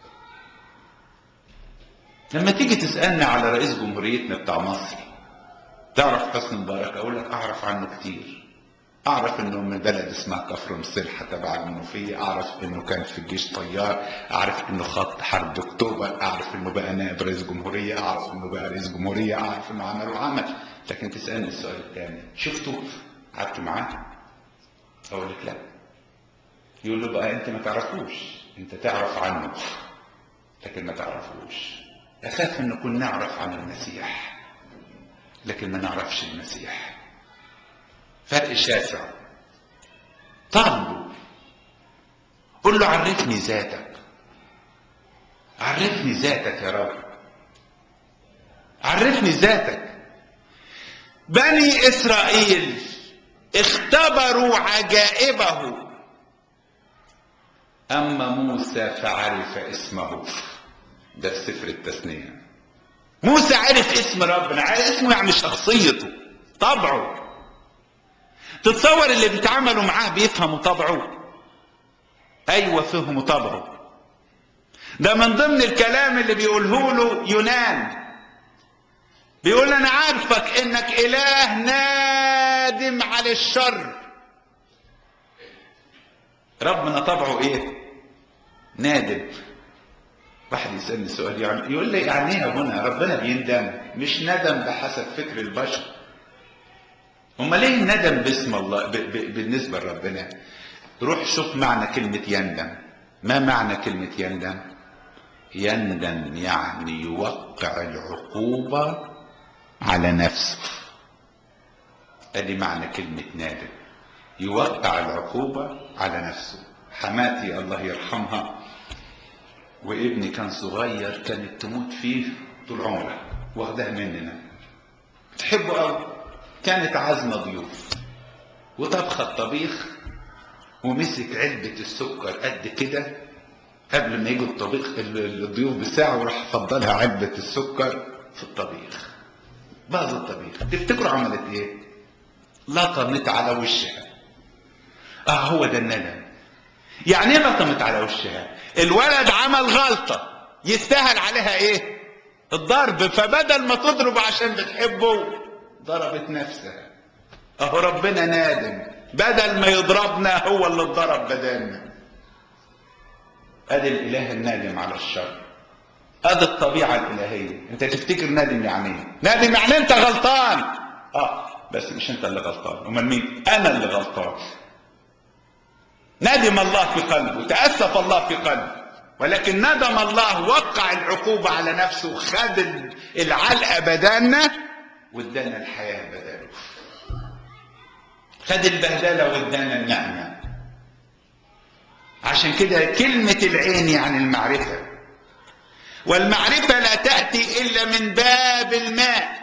لما تيجي تسألني على رئيس جمهوريتنا بتاع مصر تعرف حسني مبارك اقول لك اعرف عنه كتير اعرف انه من بلد اسمها كفر مصلحة تبع المنوفية اعرف انه كان في الجيش طيار اعرف انه خط حرب اكتوبر اعرف انه بقى نائب رئيس جمهورية اعرف انه بقى رئيس جمهورية اعرف انه عمل وعمل لكن تسألني السؤال الثاني شفته قعدت معاه اقول لك لا يقول له بقى انت ما تعرفوش انت تعرف عنه لكن ما تعرفوش اخاف ان نكون نعرف عن المسيح لكن ما نعرفش المسيح فرق شاسع طالبه قل له عرفني ذاتك عرفني ذاتك يا رب عرفني ذاتك بني اسرائيل اختبروا عجائبه اما موسى فعرف اسمه ده في سفر التثنيه موسى عرف اسم ربنا عرف اسمه يعني شخصيته طبعه تتصور اللي بيتعاملوا معاه بيفهموا طبعه ايوه فهموا طبعه ده من ضمن الكلام اللي بيقوله له يونان بيقول انا عارفك انك اله نادم على الشر ربنا طبعه ايه نادم واحد يسألني سؤال يعني يقول لي يعني ايه هنا ربنا بيندم مش ندم بحسب فكر البشر هما ليه الندم باسم الله ب ب بالنسبة لربنا روح شوف معنى كلمة يندم ما معنى كلمة يندم يندم يعني يوقع العقوبة على نفسه ادي معنى كلمة نادم يوقع العقوبة على نفسه حماتي الله يرحمها وابني كان صغير كانت تموت فيه طول عمرها واخدها مننا تحبه قوي كانت عازمه ضيوف وطبخ الطبيخ ومسك علبة السكر قد كده قبل ما يجوا الطبيخ الضيوف بساعة وراح فضلها علبة السكر في الطبيخ باظ الطبيخ تفتكروا عملت ايه؟ لطمت على وشها اه هو ده الندم يعني ايه لطمت على وشها الولد عمل غلطة يستاهل عليها ايه الضرب فبدل ما تضرب عشان بتحبه ضربت نفسها اهو ربنا نادم بدل ما يضربنا هو اللي اتضرب بدلنا ادي الاله النادم على الشر ادي الطبيعة الالهية انت تفتكر نادم يعني ايه نادم يعني انت غلطان اه بس مش انت اللي غلطان امال مين انا اللي غلطان ندم الله في قلبه تاسف الله في قلبه ولكن ندم الله وقع العقوبة على نفسه خد العلقة بدالنا وادانا الحياة بداله خد البهدلة وادانا النعمة عشان كده كلمة العين يعني المعرفة والمعرفة لا تأتي إلا من باب الماء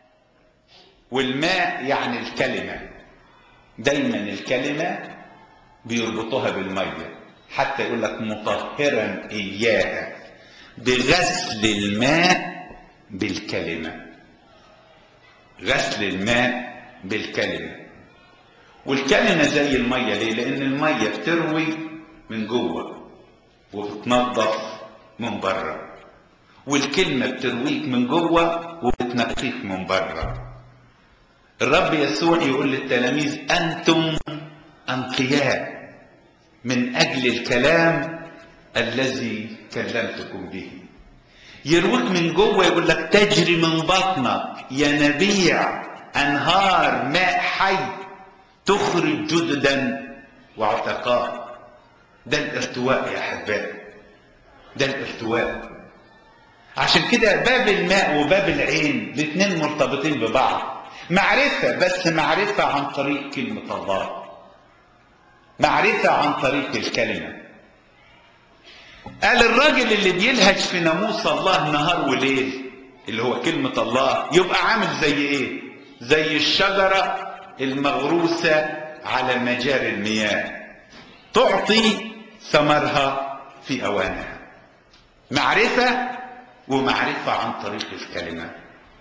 والماء يعني الكلمة دايما الكلمة بيربطوها بالمية حتى يقول لك مطهرا إياها بغسل الماء بالكلمة غسل الماء بالكلمة والكلمة زي المية ليه؟ لأن المية بتروي من جوه وبتنظف من بره والكلمة بترويك من جوه وبتنقيك من بره الرب يسوع يقول للتلاميذ أنتم أنقياء من أجل الكلام الذي كلمتكم به يرويك من جوه يقول لك تجري من بطنك ينابيع أنهار ماء حي تخرج جددا وعتقاء ده الارتواء يا أحبائي ده الارتواء عشان كده باب الماء وباب العين الاثنين مرتبطين ببعض معرفة بس معرفة عن طريق كلمة الله معرفة عن طريق الكلمة قال الراجل اللي بيلهج في ناموس الله نهار وليل اللي هو كلمة الله يبقى عامل زي ايه زي الشجرة المغروسة على مجاري المياه تعطي ثمرها في اوانها معرفة ومعرفة عن طريق الكلمة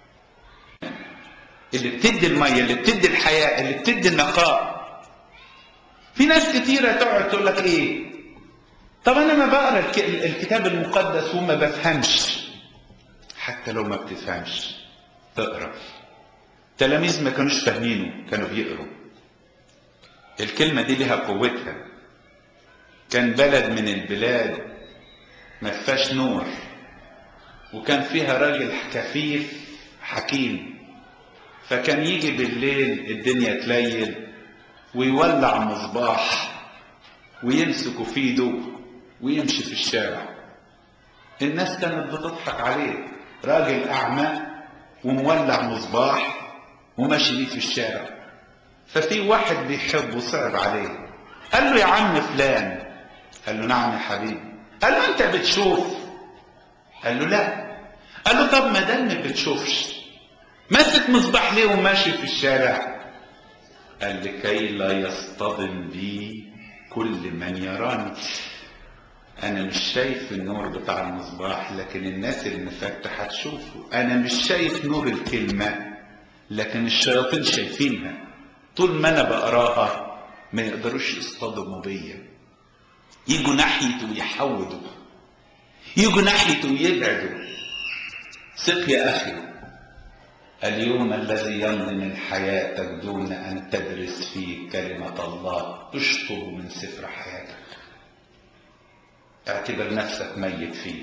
اللي بتدي المية اللي بتدي الحياة اللي بتدي النقاء في ناس كتيرة تقعد تقول لك ايه طب انا ما بقرا الكتاب المقدس وما بفهمش حتى لو ما بتفهمش تقرا تلاميذ ما كانوش فاهمينه كانوا بيقروا الكلمة دي لها قوتها كان بلد من البلاد ما فيهاش نور وكان فيها راجل كفيف حكيم فكان يجي بالليل الدنيا تليل ويولع مصباح ويمسكه في ايده ويمشي في الشارع الناس كانت بتضحك عليه راجل اعمى ومولع مصباح وماشي بيه في الشارع ففي واحد بيحبه صعب عليه قال له يا عم فلان قال له نعم يا حبيبي قال له انت بتشوف قال له لا قال له طب ما دام ما بتشوفش ماسك مصباح ليه وماشي في الشارع قال لكي لا يصطدم بي كل من يراني انا مش شايف النور بتاع المصباح لكن الناس المفتحه تشوفه انا مش شايف نور الكلمه لكن الشياطين شايفينها طول ما انا بقراها ما يقدروش يصطدموا بيا يجوا ناحيته ويحودوا يجوا ناحيته ويبعدوا ثق يا اخي اليوم الذي يمضي من حياتك دون ان تدرس فيه كلمه الله تشطب من سفر حياتك اعتبر نفسك ميت فيه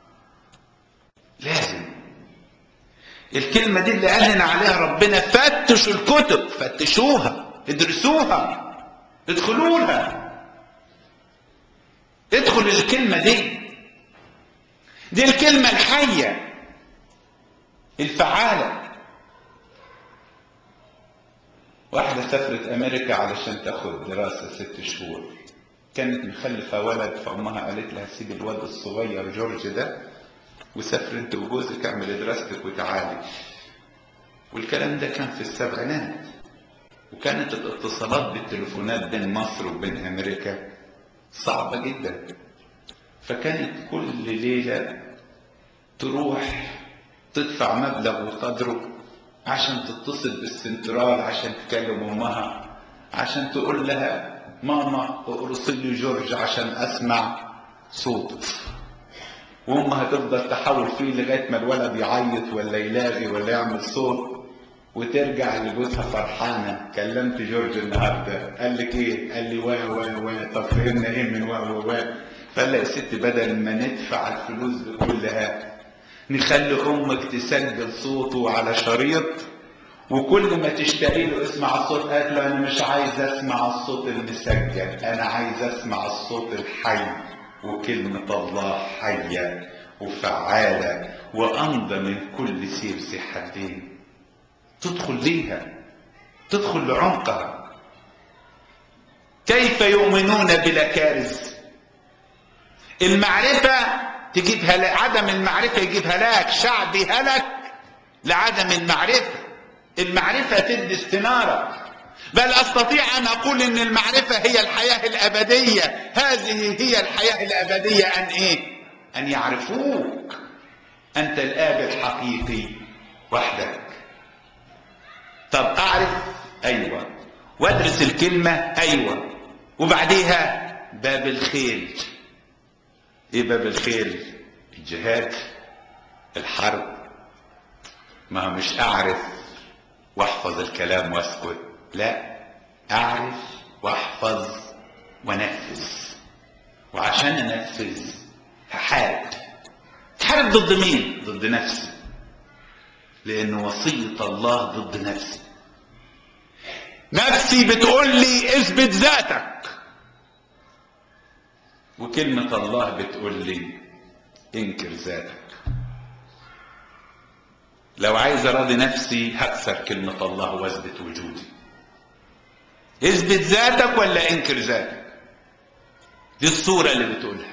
لازم الكلمة دي اللي أعلن عليها ربنا فتشوا الكتب فتشوها ادرسوها ادخلوا لها ادخل الكلمة دي دي الكلمة الحية الفعالة واحدة سافرت أمريكا علشان تاخد دراسة ست شهور كانت مخلفة ولد فأمها قالت لها سيب الواد الصغير جورج ده وسافر انت وجوزك اعمل دراستك وتعالي والكلام ده كان في السبعينات وكانت الاتصالات بالتليفونات بين مصر وبين امريكا صعبة جدا فكانت كل ليلة تروح تدفع مبلغ وقدره عشان تتصل بالسنترال عشان تكلم امها عشان تقول لها ماما اقرصي لي جورج عشان اسمع صوته وامها تفضل تحاول فيه لغايه ما الولد يعيط ولا يلاغي ولا يعمل صوت وترجع لجوزها فرحانه كلمت جورج النهارده قال لك ايه؟ قال لي وا وا وا طب فهمنا ايه من وا وا وا فقال يا ست بدل ما ندفع الفلوس دي كلها نخلي امك تسجل صوته على شريط وكل ما تشتهي له اسمع الصوت قالت له انا مش عايز اسمع الصوت المسجل انا عايز اسمع الصوت الحي وكلمة الله حية وفعالة وأمضى من كل سير ذي حدين تدخل ليها تدخل لعمقها كيف يؤمنون بلا كارث المعرفة تجيب هلاك عدم المعرفة يجيب هلاك شعب هلك لعدم المعرفة المعرفة تدي استنارة بل أستطيع أن أقول إن المعرفة هي الحياة الأبدية هذه هي الحياة الأبدية أن إيه أن يعرفوك أنت الآب الحقيقي وحدك طب أعرف أيوة وأدرس الكلمة أيوة وبعديها باب الخيل إيه باب الخيل الجهاد الحرب ما هو مش أعرف واحفظ الكلام واسكت لا أعرف واحفظ ونفذ وعشان أنفذ هحارب تحارب ضد مين ضد نفسي لأن وصية الله ضد نفسي نفسي بتقول لي اثبت ذاتك وكلمة الله بتقول لي انكر ذاتك لو عايز اراضي نفسي هكسر كلمة الله واثبت وجودي اثبت ذاتك ولا انكر ذاتك دي الصورة اللي بتقولها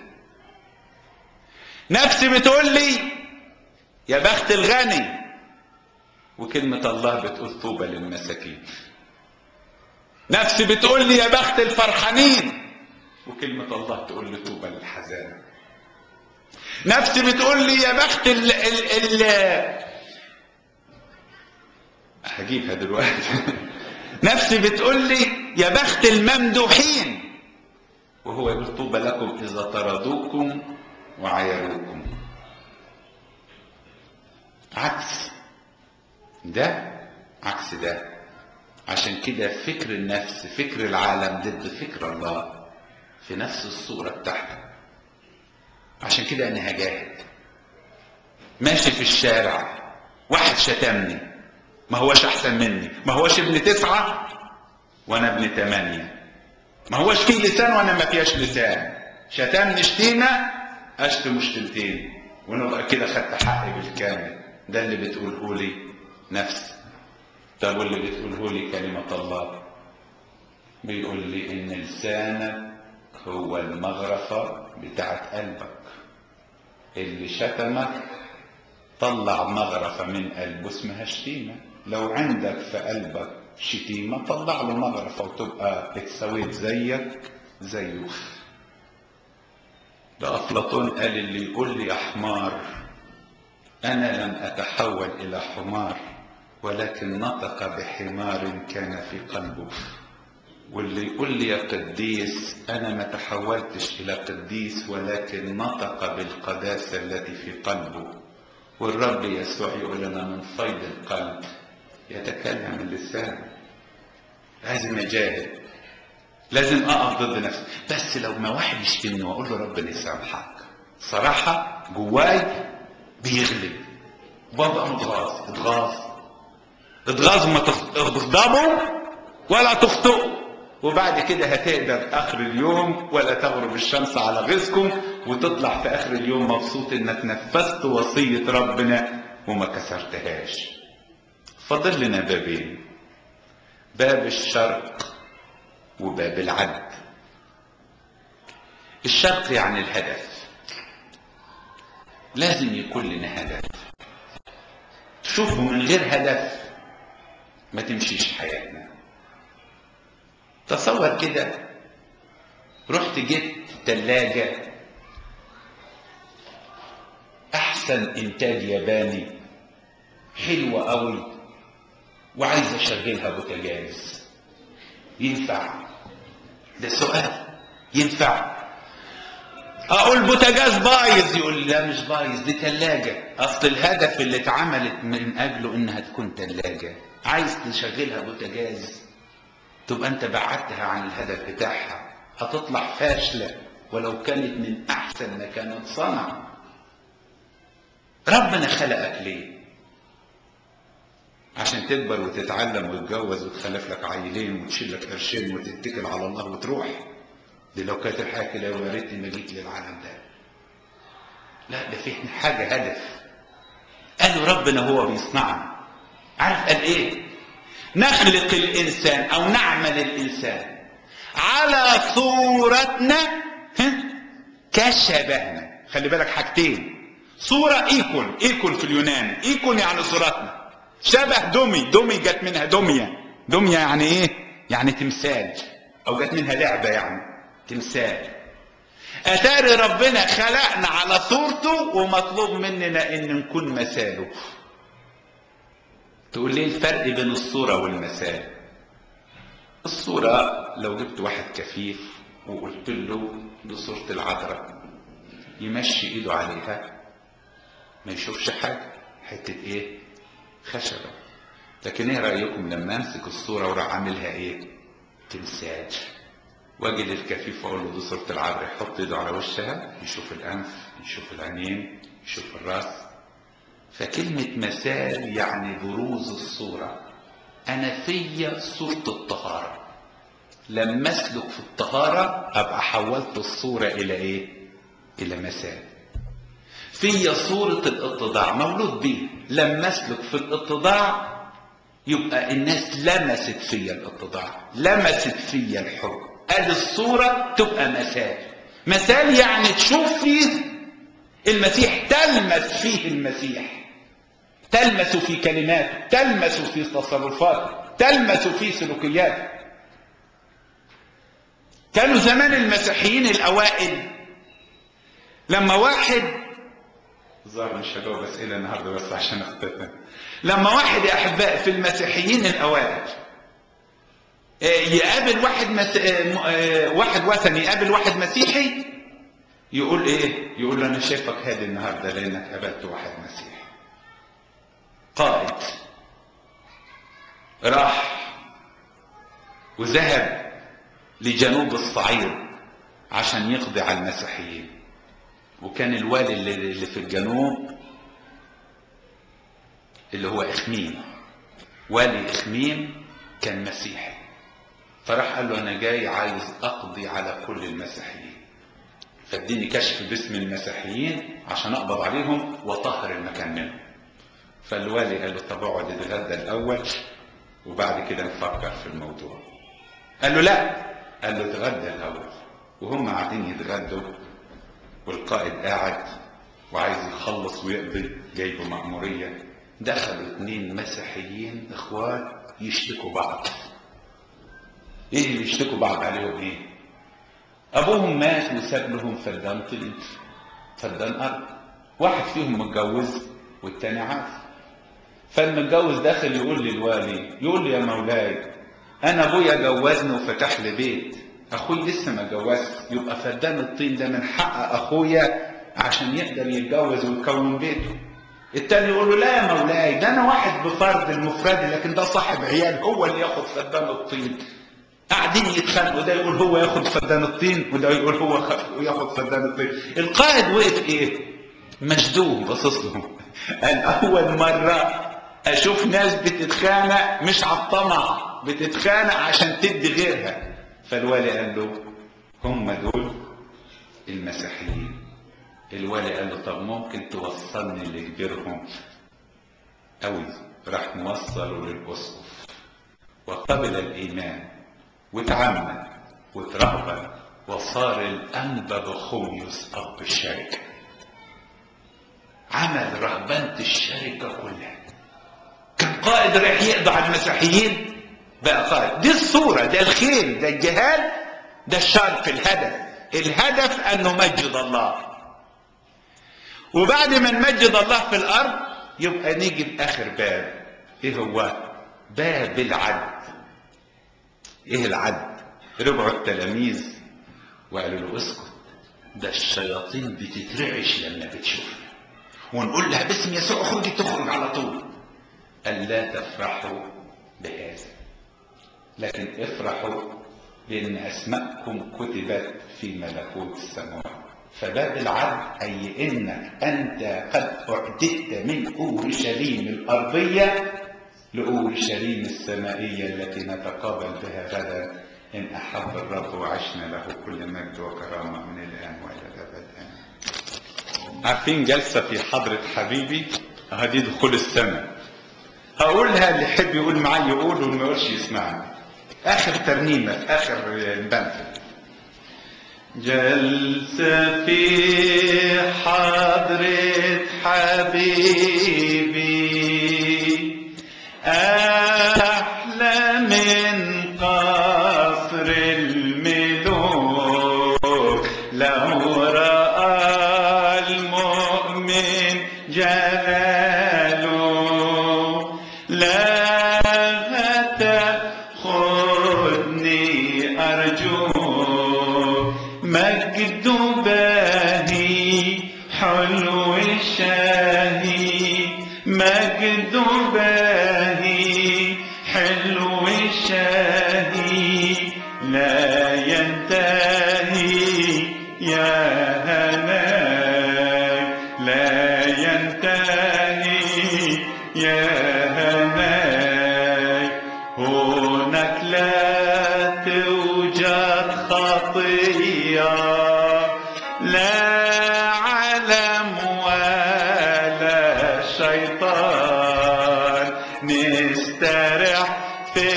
نفسي بتقول لي يا بخت الغني وكلمة الله بتقول طوبى للمساكين نفسي بتقول لي يا بخت الفرحانين وكلمة الله تقول لي طوبى للحزانة نفسي بتقول لي يا بخت ال ال ال هجيبها دلوقتي نفسي بتقول لي يا بخت الممدوحين وهو يقول طوبى لكم إذا طردوكم وعايروكم عكس ده عكس ده عشان كده فكر النفس فكر العالم ضد فكر الله في نفس الصورة بتاعتك عشان كده أنا هجاهد ماشي في الشارع واحد شتمني ما هوش أحسن مني ما هوش ابن تسعة وأنا ابن تمانية ما هوش فيه لسان وأنا ما فيهاش لسان شتمني شتيمة أشتم شتمتين ونبقى كده خدت حقي بالكامل ده اللي بتقوله لي نفسي طب واللي بتقوله لي كلمة الله بيقول لي إن لسانك هو المغرفة بتاعت قلبك اللي شتمك طلع مغرفة من قلبه اسمها شتيمة لو عندك في قلبك شتيمة طلع له مغرفة وتبقى اتسويت زيك زيه ده أفلاطون قال اللي يقول لي يا حمار أنا لم أتحول إلى حمار ولكن نطق بحمار كان في قلبه واللي يقول لي يا قديس أنا ما تحولتش إلى قديس ولكن نطق بالقداسة التي في قلبه والرب يسوع يقول لنا من فيض القلب يتكلم اللسان لازم أجاهد لازم أقف ضد نفسي بس لو ما واحد يشتمني وأقول له ربنا يسامحك صراحة جواي بيغلب وابقى متغاظ اتغاظ اتغاظ ما تغضبوا ولا تخطئوا وبعد كده هتقدر اخر اليوم ولا تغرب الشمس على غيظكم وتطلع في اخر اليوم مبسوط انك نفذت وصية ربنا وما كسرتهاش فاضل لنا بابين باب الشرق وباب العد الشرق يعني الهدف لازم يكون لنا هدف تشوفه من غير هدف ما تمشيش حياتنا تصور كده رحت جبت ثلاجة أحسن إنتاج ياباني حلوة قوي وعايز أشغلها بوتاجاز ينفع ده سؤال ينفع اقول بوتاجاز بايظ يقول لا مش بايظ دي ثلاجة اصل الهدف اللي اتعملت من اجله انها تكون ثلاجة عايز تشغلها بوتاجاز تبقى انت بعدتها عن الهدف بتاعها هتطلع فاشلة ولو كانت من احسن ما كانت صنع ربنا خلقك ليه عشان تكبر وتتعلم وتتجوز وتخلف لك عيلين وتشيل لك قرشين وتتكل على الله وتروح دي لو كانت الحياه كده يا ريتني ما جيت للعالم ده لا ده في حاجه هدف قالوا ربنا هو بيصنعنا عارف قال ايه نخلق الانسان او نعمل الانسان على صورتنا ها؟ كشبهنا خلي بالك حاجتين صورة ايكون ايكون في اليونان ايكون يعني صورتنا شبه دمي دمي جت منها دمية دمية يعني ايه يعني تمثال او جت منها لعبة يعني تمثال اتاري ربنا خلقنا على صورته ومطلوب مننا ان نكون مثاله تقول لي الفرق بين الصورة والمثال الصورة لو جبت واحد كفيف وقلت له دي صورة العذراء يمشي ايده عليها ما يشوفش حاجة حتة ايه خشبة لكن ايه رأيكم لما امسك الصورة وراح عاملها ايه تمثال واجي للكفيف واقول له دي صورة العذراء يحط ايده على وشها يشوف الانف يشوف العينين يشوف الراس فكلمة مثال يعني بروز الصورة أنا فيا صورة الطهارة لما أسلك في الطهارة أبقى حولت الصورة إلى إيه؟ إلى مثال فيا صورة الاتضاع مولود بيه لما أسلك في الاتضاع يبقى الناس لمست فيا الاتضاع لمست فيا الحب ادي الصورة تبقى مثال مثال يعني تشوف فيه المسيح تلمس فيه المسيح تلمس في كلماته تلمس في تصرفاته تلمس في سلوكياته كانوا زمان المسيحيين الاوائل لما واحد ظهر مش هجاوب اسئله النهارده بس عشان اختتم لما واحد يا احباء في المسيحيين الاوائل يقابل واحد مس... واحد وثني يقابل واحد مسيحي يقول ايه يقول له انا شايفك هادي النهارده لانك قابلت واحد مسيحي قائد راح وذهب لجنوب الصعيد عشان يقضي على المسيحيين وكان الوالي اللي في الجنوب اللي هو إخميم والي إخميم كان مسيحي فراح قال له أنا جاي عايز أقضي على كل المسيحيين فاديني كشف باسم المسيحيين عشان أقبض عليهم وأطهر المكان منهم فالوالي قال له طب اقعد اتغدى الاول وبعد كده نفكر في الموضوع قال له لا قال له اتغدى الاول وهم قاعدين يتغدوا والقائد قاعد وعايز يخلص ويقضي جايبه مأمورية دخلوا اتنين مسيحيين اخوات يشتكوا بعض ايه اللي يشتكوا بعض عليهم ايه ابوهم مات وساب لهم فدان طين فدان ارض واحد فيهم متجوز والتاني عاف فالمتجوز داخل يقول للوالي يقول لي يا مولاي انا ابويا جوزني وفتح لي بيت اخوي لسه ما جوزش يبقى فدان الطين ده من حق اخويا عشان يقدر يتجوز ويكون بيته التاني يقول له لا يا مولاي ده انا واحد بفرد المفرد لكن ده صاحب عيال هو اللي ياخد فدان الطين قاعدين يتخانقوا ده يقول هو ياخد فدان الطين وده يقول هو ياخد فدان الطين القائد وقف ايه مشدوم باصص لهم قال اول مره اشوف ناس بتتخانق مش على الطمع بتتخانق عشان تدي غيرها فالوالي قال له هم دول المسيحيين الوالي قال له طب ممكن توصلني لكبيرهم قوي راح موصله للاسقف وقبل الايمان وتعمد وترهبن وصار الانبا بخوميوس اب الشركه عمل رهبنه الشركه كلها كان قائد رايح يقضي على المسيحيين بقى قائد دي الصورة ده الخير ده الجهاد ده الشر في الهدف الهدف أن نمجد الله وبعد ما نمجد الله في الأرض يبقى نيجي بآخر باب إيه هو باب العد إيه العد رجعوا التلاميذ وقالوا له اسكت ده الشياطين بتترعش لما بتشوفنا ونقول لها باسم يسوع اخرجي تخرج على طول قال لا تفرحوا بهذا لكن افرحوا بأن أسماءكم كتبت في ملكوت السماوات فباب العدل أي إنك أنت قد أعددت من أورشليم الأرضية لأورشليم السمائية التي نتقابل بها غدا إن أحب الرب وعشنا له كل مجد وكرامة من الآن وإلى الأبد آمين. عارفين جلسة في حضرة حبيبي هذه دخول السماء هقولها اللي يحب يقول معايا يقول واللي ما يقولش يسمعني آخر ترنيمة في آخر البنت جلسة في حضرة حبيبي أحلى من قصر الملوك لو رأى المؤمن جلاله لا تأخذني أرجوك مجد باهي حلو الشاهي مجد باهي حلو الشاهي لا ينتهي يا هناي لا ينتهي يا هناي هناك لا توجد خطية لا علم ولا شيطان نسترح في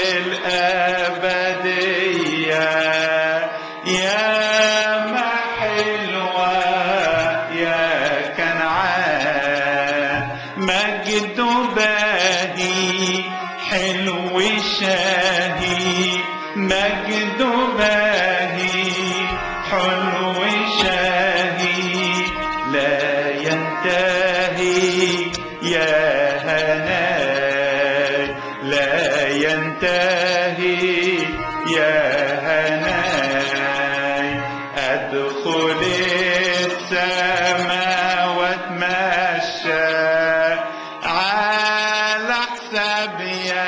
الأبدية يا ما حلوة يا كنعان مجد باهي حلو شاهي مجد باهي حلو شاهي لا ينتهي يا هناي لا ينتهي يا هناي أدخل السماء واتمشى على حساب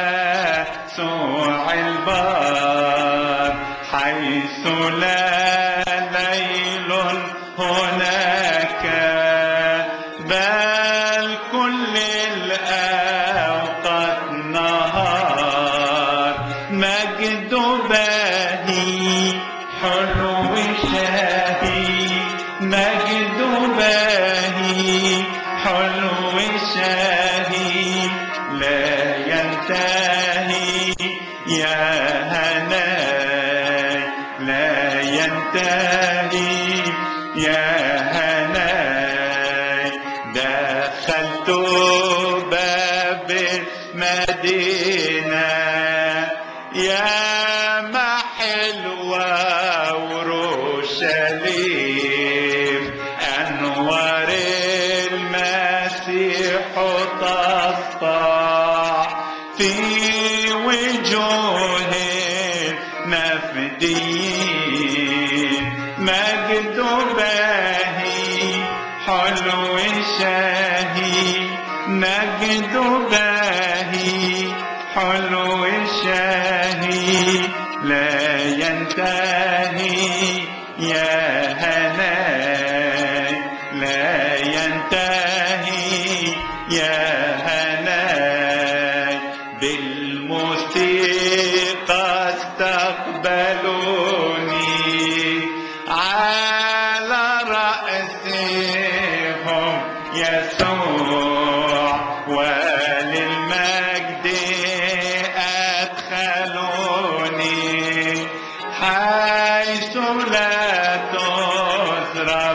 يسوع البار حيث لا ليل هناك بل كل الأوقات نهار مجد باهي حلو شاهي مجد باهي حلو شاهي لا ينتهي يا هناي لا ينتهي يا هناي دخلت باب المدينة يا ما حلوة ورشليم أنوار المسيح تسطع في وجوه النفديين مجد باهي حلو شاهي مجد باهي حلو شاهي لا ينتهي يا هناي لا ينتهي يا هناي بالموسيقى استقبلوني على رأسهم يسوع وللمجد أدخلوني حيث لا تسرب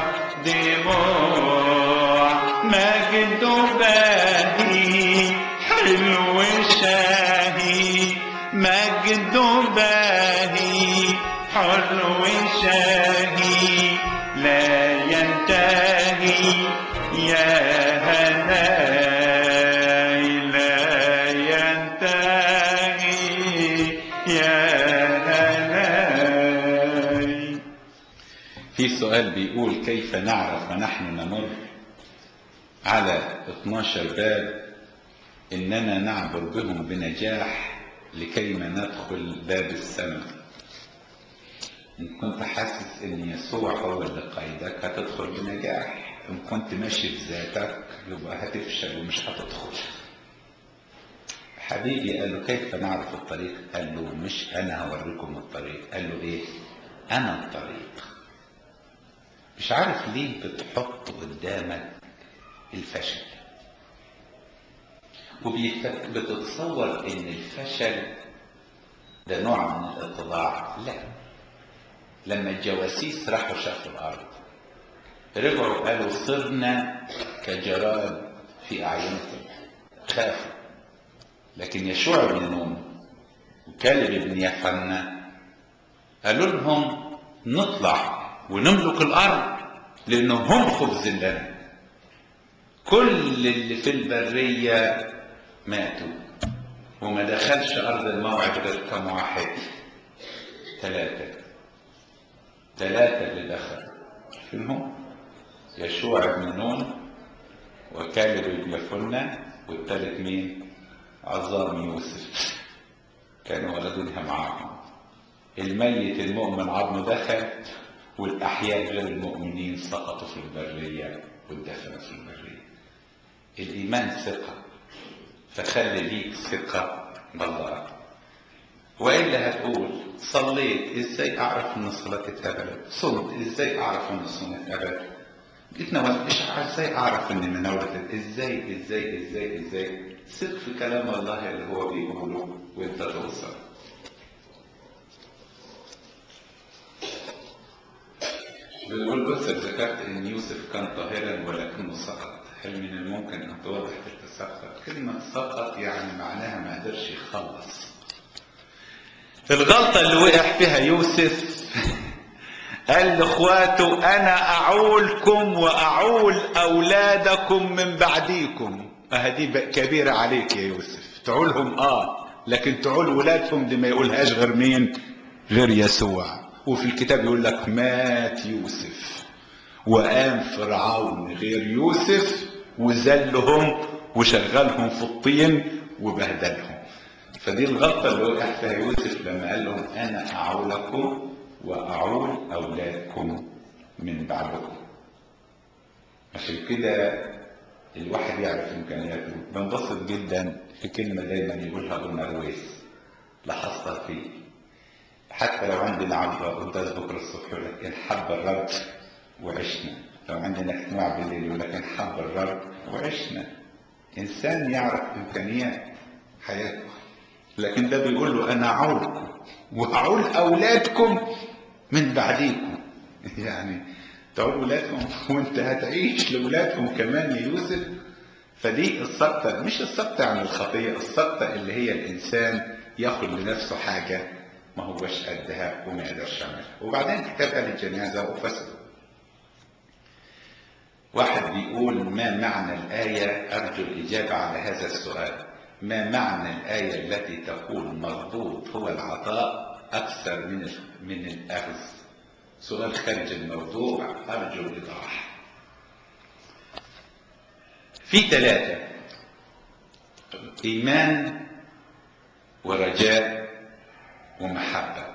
دموع مجد باهي حلو شاهي مجد باهي حلو شاهي لا ينتهي يا هناي لا ينتهي يا هناي في سؤال بيقول كيف نعرف ونحن نمر على 12 باب إننا نعبر بهم بنجاح لكيما ندخل باب السماء إن كنت حاسس إن يسوع هو اللي قايدك هتدخل بنجاح إن كنت ماشي بذاتك يبقى هتفشل ومش هتدخل حبيبي قال له كيف نعرف الطريق قال له مش انا هوريكم الطريق قال له ايه انا الطريق مش عارف ليه بتحط قدامك الفشل وبتتصور ان الفشل ده نوع من الاتضاع لا لما الجواسيس راحوا شافوا الارض رجعوا قالوا صرنا كجراد في اعينكم خافوا لكن يشوع بن نون وكالب بن يحنى قالوا لهم نطلع ونملك الارض لانهم هم خبز لنا كل اللي في البريه ماتوا وما دخلش ارض الموعد غير كم واحد ثلاثه ثلاثه اللي دخلوا شنو يشوع بن نون وكالب بن يفنى والثالث مين عظام يوسف كانوا ولدونها معاهم الميت المؤمن عظمه دخل والأحياء غير المؤمنين سقطوا في البرية واندفنوا في البرية الإيمان ثقة فخلي ليك ثقة بالله وإلا هتقول صليت إزاي أعرف إن الصلاة اتقبلت صمت إزاي أعرف إن الصوم اتقبل جيت نوال إزاي أعرف إن مناولة إزاي إزاي إزاي إزاي ثق في كلام الله اللي هو بيقوله وأنت توصل بنقول بس ذكرت ان يوسف كان طاهرا ولكنه سقط هل من الممكن ان توضح تلك سقط كلمة سقط يعني معناها ما قدرش يخلص الغلطة اللي وقع فيها يوسف قال لاخواته انا اعولكم واعول اولادكم من بعديكم هذه كبيرة عليك يا يوسف تعولهم اه لكن تعول ولادهم دي ما يقولهاش غير مين غير يسوع وفي الكتاب يقول لك مات يوسف وقام فرعون غير يوسف وذلهم وشغلهم في الطين وبهدلهم فدي الغلطة اللي وقع فيها يوسف لما قال لهم أنا أعولكم وأعول أولادكم من بعدكم عشان كده الواحد يعرف إمكانياته بنبسط جدا في كلمة دايما يقولها أبو النرويس لاحظتها فيه حتى لو عندنا عبرة قداس بكرة الصبح يقول لك إن حب الرب وعشنا لو عندنا اجتماع بالليل يقول لك إن حب الرب وعشنا إنسان يعرف إمكانيات حياته لكن ده بيقول له أنا أعولكم وأعول أولادكم من بعديكم يعني تعول ولادكم وانت هتعيش لولادكم كمان يا يوسف فدي السقطة مش السقطة عن الخطية السقطة اللي هي الإنسان ياخد لنفسه حاجة ما هوش قدها وما يقدرش يعملها وبعدين كتاب آل الجنازة وفسد واحد بيقول ما معنى الآية أرجو الإجابة على هذا السؤال ما معنى الآية التي تقول مردود هو العطاء أكثر من من الأخذ سؤال خارج الموضوع أرجو الإيضاح في ثلاثة إيمان ورجاء ومحبة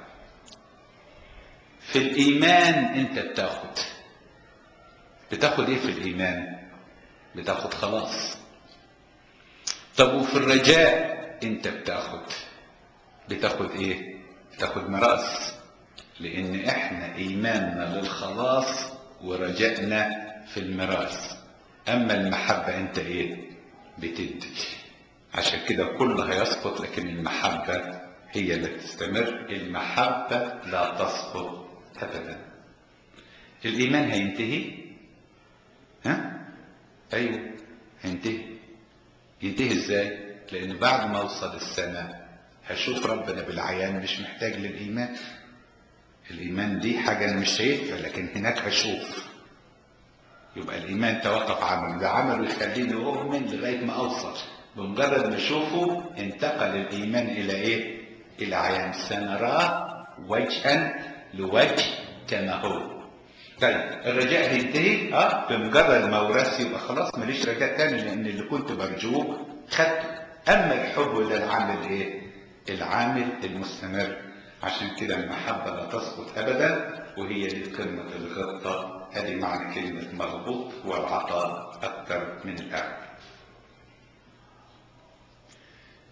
في الإيمان أنت بتاخد بتاخد إيه في الإيمان بتاخد خلاص طب وفي الرجاء أنت بتاخد بتاخد إيه بتاخد ميراث لأن إحنا إيماننا للخلاص ورجائنا في الميراث أما المحبة أنت إيه بتدي عشان كده كله هيسقط لكن المحبة هي اللي تستمر المحبة لا تسقط أبدا الإيمان هينتهي ها أيوه هينتهي ينتهي إزاي لأن بعد ما أوصل السماء هشوف ربنا بالعيان مش محتاج للإيمان الإيمان دي حاجة أنا مش شايفها لكن هناك هشوف يبقى الإيمان توقف عمل ده عمله يخليني أؤمن لغاية ما أوصل بمجرد ما أشوفه انتقل الإيمان إلى إيه؟ إلى عيان سنراه وجها لوجه كما هو طيب الرجاء هينتهي اه بمجرد ما ورث يبقى خلاص ماليش رجاء تاني لان اللي كنت برجوه خدته اما الحب ده العامل ايه العامل المستمر عشان كده المحبة لا تسقط ابدا وهي دي قمة الغطة ادي معنى كلمة مربوط هو العطاء اكثر من الاخذ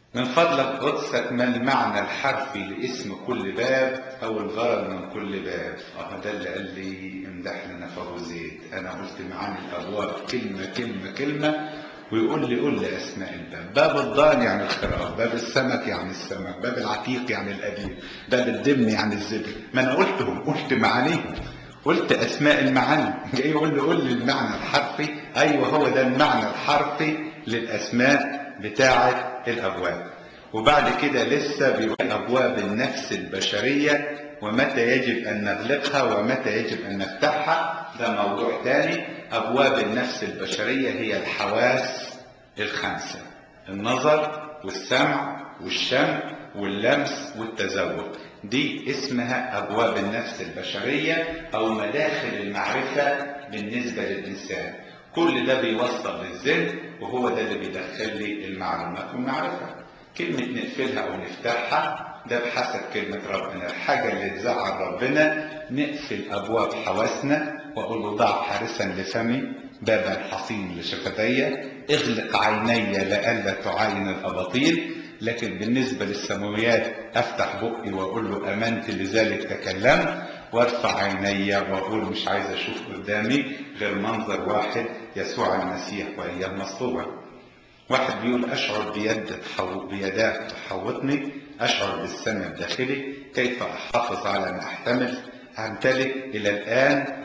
من فضلك قدسك ما المعنى الحرفي لاسم كل باب او الغرض من كل باب اه ده اللي قال لي امدح لنا فابو زيد انا قلت معاني الابواب كلمه كلمه كلمه ويقول لي قول لي اسماء الباب باب الضال يعني الخراف باب السمك يعني السمك باب العتيق يعني القديم باب الدم يعني الزبر ما انا قلتهم قلت معانيهم قلت اسماء المعاني جاي يقول لي قول لي المعنى الحرفي ايوه هو ده المعنى الحرفي للاسماء بتاعه الابواب وبعد كده لسه بيقول ابواب النفس البشريه ومتى يجب ان نغلقها ومتى يجب ان نفتحها ده موضوع تاني ابواب النفس البشريه هي الحواس الخمسه النظر والسمع والشم واللمس والتذوق دي اسمها ابواب النفس البشريه او مداخل المعرفه بالنسبه للانسان كل ده بيوصل للذهن وهو ده اللي بيدخل لي المعلومات والمعرفه كلمه نقفلها او نفتحها ده بحسب كلمة ربنا الحاجة اللي تزعل ربنا نقفل أبواب حواسنا وأقول له ضع حارسا لفمي بابا حصين لشفتي اغلق عيني لئلا تعاين الأباطيل لكن بالنسبة للسماويات أفتح بقي وأقول له أمنت لذلك تكلمت وارفع عيني وأقول مش عايز أشوف قدامي غير منظر واحد يسوع المسيح وإياه مصلوبا واحد بيقول أشعر بيد تحو... بيداه تحوطني أشعر بالسمع الداخلي كيف أحافظ على ما أحتمل أمتلك إلى الآن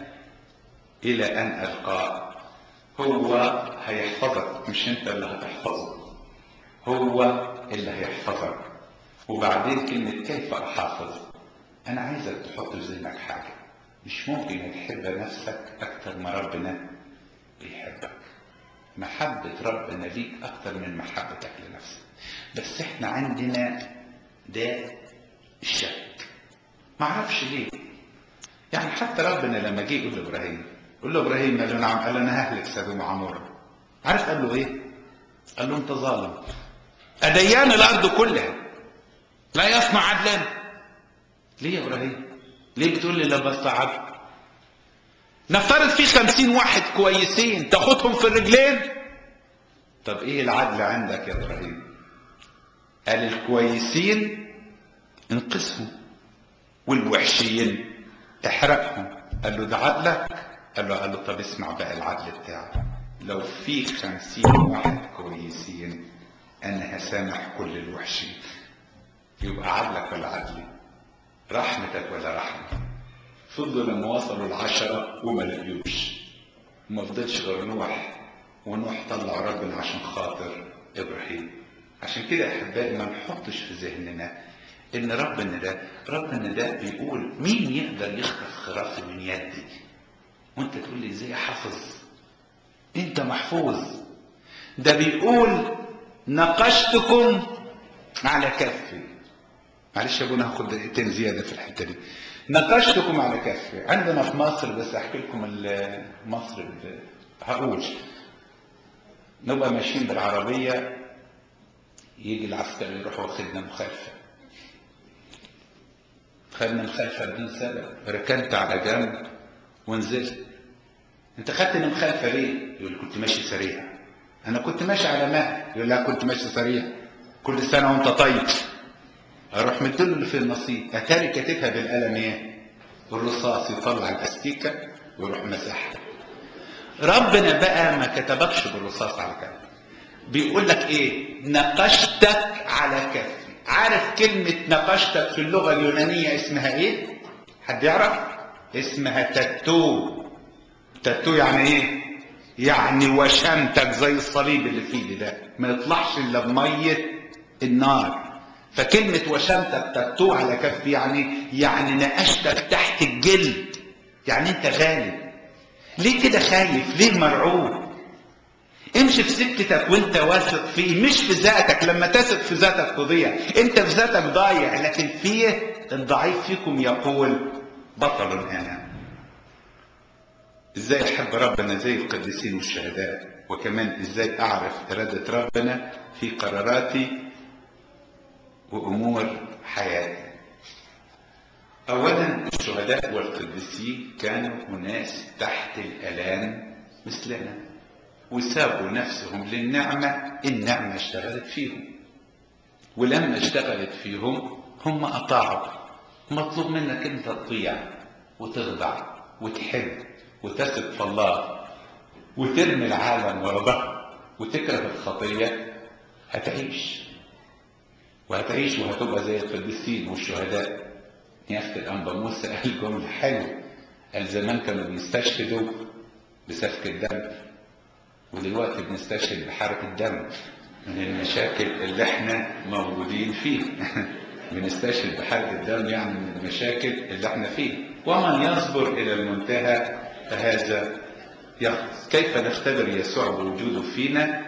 إلى أن ألقاه هو هيحفظك مش أنت اللي هتحفظه هو اللي هيحفظك وبعدين كلمة كيف أحافظ أنا عايزك تحط في ذهنك حاجة مش ممكن هتحب نفسك أكتر ما ربنا بيحبك محبة ربنا ليك أكتر من محبتك لنفسك بس احنا عندنا ده الشك معرفش ليه يعني حتى ربنا لما جه يقول لابراهيم قول له ابراهيم قال له نعم قال له انا ههلك سدوم وعمورة عارف قال له ايه قال له انت ظالم اديان الارض كلها لا يصنع عدلا ليه يا ابراهيم ليه بتقول لي لما استعد نفترض في خمسين واحد كويسين تاخدهم في الرجلين طب ايه العدل عندك يا ابراهيم قال الكويسين انقذهم والوحشين احرقهم قال له ده عدلك قال له قال له طب اسمع بقى العدل بتاعك لو في خمسين واحد كويسين انا هسامح كل الوحشين يبقى عدلك ولا عدلي رحمتك ولا رحمتي فضلوا لما وصلوا العشرة وما لقيوش وما فضلش غير نوح ونوح طلع ربنا عشان خاطر ابراهيم عشان كده احبائي ما نحطش في ذهننا ان ربنا ده ربنا ده بيقول مين يقدر يخطف خرافي من يدي وانت تقول لي ازاي حافظ انت محفوظ ده بيقول نقشتكم على كفي معلش يا ابونا هاخد دقيقتين زياده في الحته دي نقشتكم على كفي عندنا في مصر بس احكي لكم مصر هقول نبقى ماشيين بالعربيه يجي العسكري يروح واخدنا مخالفه خدنا مخالفه بدون سبب ركنت على جنب ونزلت انت خدتني مخالفه ليه؟ يقول كنت ماشي سريع انا كنت ماشي على ماء يقول لا كنت ماشي سريع كل سنه وانت طيب اروح مديله اللي في النصيب اتاري كاتبها بالقلم ايه الرصاص يطلع الاستيكه ويروح مسحها ربنا بقى ما كتبكش بالرصاص على كده بيقول لك ايه نقشتك على كفي عارف كلمة نقشتك في اللغة اليونانية اسمها ايه حد يعرف اسمها تاتو تاتو يعني ايه يعني وشمتك زي الصليب اللي في ايدي ده ما يطلعش الا بميه النار فكلمة وشمتك تاتو على كفي يعني يعني نقشتك تحت الجلد يعني انت غالب ليه كده خايف ليه مرعوب امشي في سكتك وانت واثق فيه مش في ذاتك لما تثق في ذاتك تضيع انت في ذاتك ضايع لكن فيه الضعيف فيكم يقول بطل انا ازاي احب ربنا زي القديسين والشهداء وكمان ازاي اعرف ارادة ربنا في قراراتي وامور حياتي اولا الشهداء والقديسين كانوا اناس تحت الالام مثلنا وسابوا نفسهم للنعمة النعمة اشتغلت فيهم ولما اشتغلت فيهم هم أطاعوا مطلوب منك أنت تطيع وتخضع وتحب وتثق في الله وترمي العالم ورا ظهرك وتكره الخطية هتعيش وهتعيش وهتبقى زي القديسين والشهداء يافت الأنبا موسى قال جملة حلوة قال زمان كانوا بيستشهدوا بسفك الدم ودلوقتي بنستشهد بحرق الدم من المشاكل اللي احنا موجودين فيها بنستشهد بحرق الدم يعني من المشاكل اللي احنا فيها ومن يصبر الى المنتهى فهذا يخلص كيف نختبر يسوع بوجوده فينا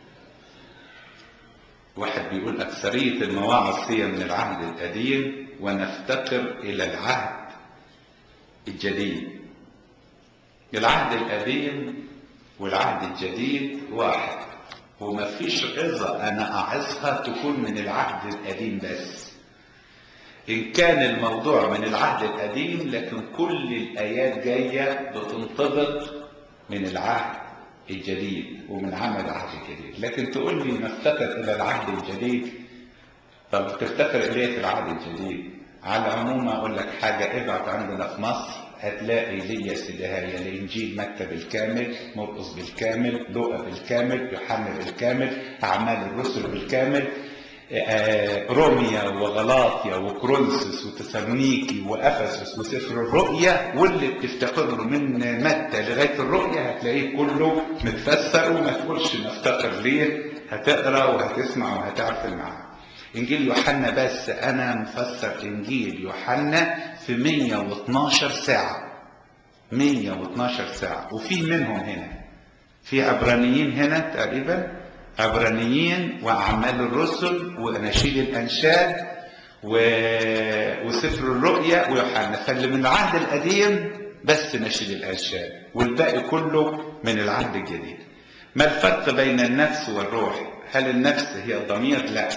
واحد بيقول أكثرية المواعظ هي من العهد القديم ونفتقر إلى العهد الجديد العهد القديم والعهد الجديد واحد وما فيش عظة أنا أعظها تكون من العهد القديم بس إن كان الموضوع من العهد القديم لكن كل الآيات جاية بتنطبق من العهد الجديد ومن عمل العهد الجديد لكن تقول لي نفتقر إلى العهد الجديد طب تفتقر إليه العهد الجديد على العموم أقول لك حاجة ابعت عندنا في مصر هتلاقي ليا سدهاية الإنجيل متى بالكامل مرقس بالكامل لوقا بالكامل يوحنا بالكامل أعمال الرسل بالكامل روميا وغلاطيا وكرونسوس وتسالونيكي وافسس وسفر الرؤيا واللي بتفتقر له من متى لغايه الرؤيا هتلاقيه كله متفسر وما تقولش نفتقر ليه هتقرا وهتسمع وهتعرف المعنى انجيل يوحنا بس انا مفسر انجيل يوحنا في 112 ساعه 112 ساعه وفي منهم هنا في عبرانيين هنا تقريبا عبرانيين وأعمال الرسل وأناشيد الأنشاد و... وسفر الرؤيا ويوحنا فاللي من العهد القديم بس نشيد الأنشاد والباقي كله من العهد الجديد ما الفرق بين النفس والروح هل النفس هي ضمير لا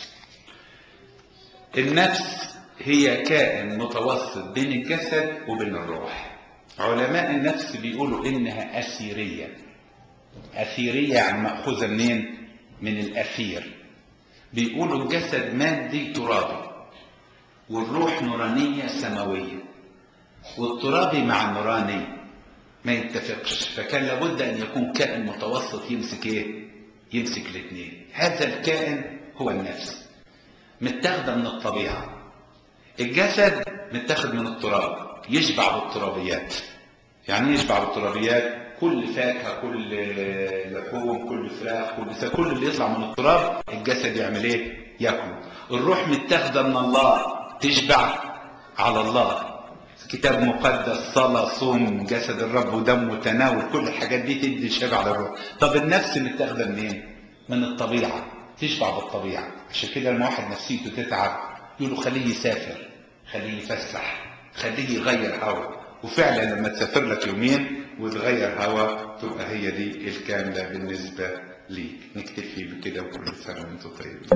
النفس هي كائن متوسط بين الجسد وبين الروح علماء النفس بيقولوا إنها أسيرية أثيرية يعني مأخوذة منين؟ من الأثير بيقولوا الجسد مادي ترابي والروح نورانية سماوية والترابي مع النوراني ما يتفقش فكان لابد أن يكون كائن متوسط يمسك إيه؟ يمسك الاثنين هذا الكائن هو النفس متاخده من الطبيعة الجسد متاخد من التراب يشبع بالترابيات يعني يشبع بالترابيات كل فاكهه كل لحوم كل فراخ كل سا كل اللي يطلع من التراب الجسد يعمل ايه ياكله الروح متاخده من الله تشبع على الله كتاب مقدس صلاة صوم جسد الرب ودم وتناول كل الحاجات دي تدي شبع للروح طب النفس متاخده منين من الطبيعة تشبع بالطبيعة عشان كده لما واحد نفسيته تتعب يقولوا خليه يسافر خليه يفسح خليه يغير هوا وفعلا لما تسافر لك يومين وتغير هوا تبقى هي دي الكاملة بالنسبة ليك نكتفي بكده وكل سنة وانتم طيبين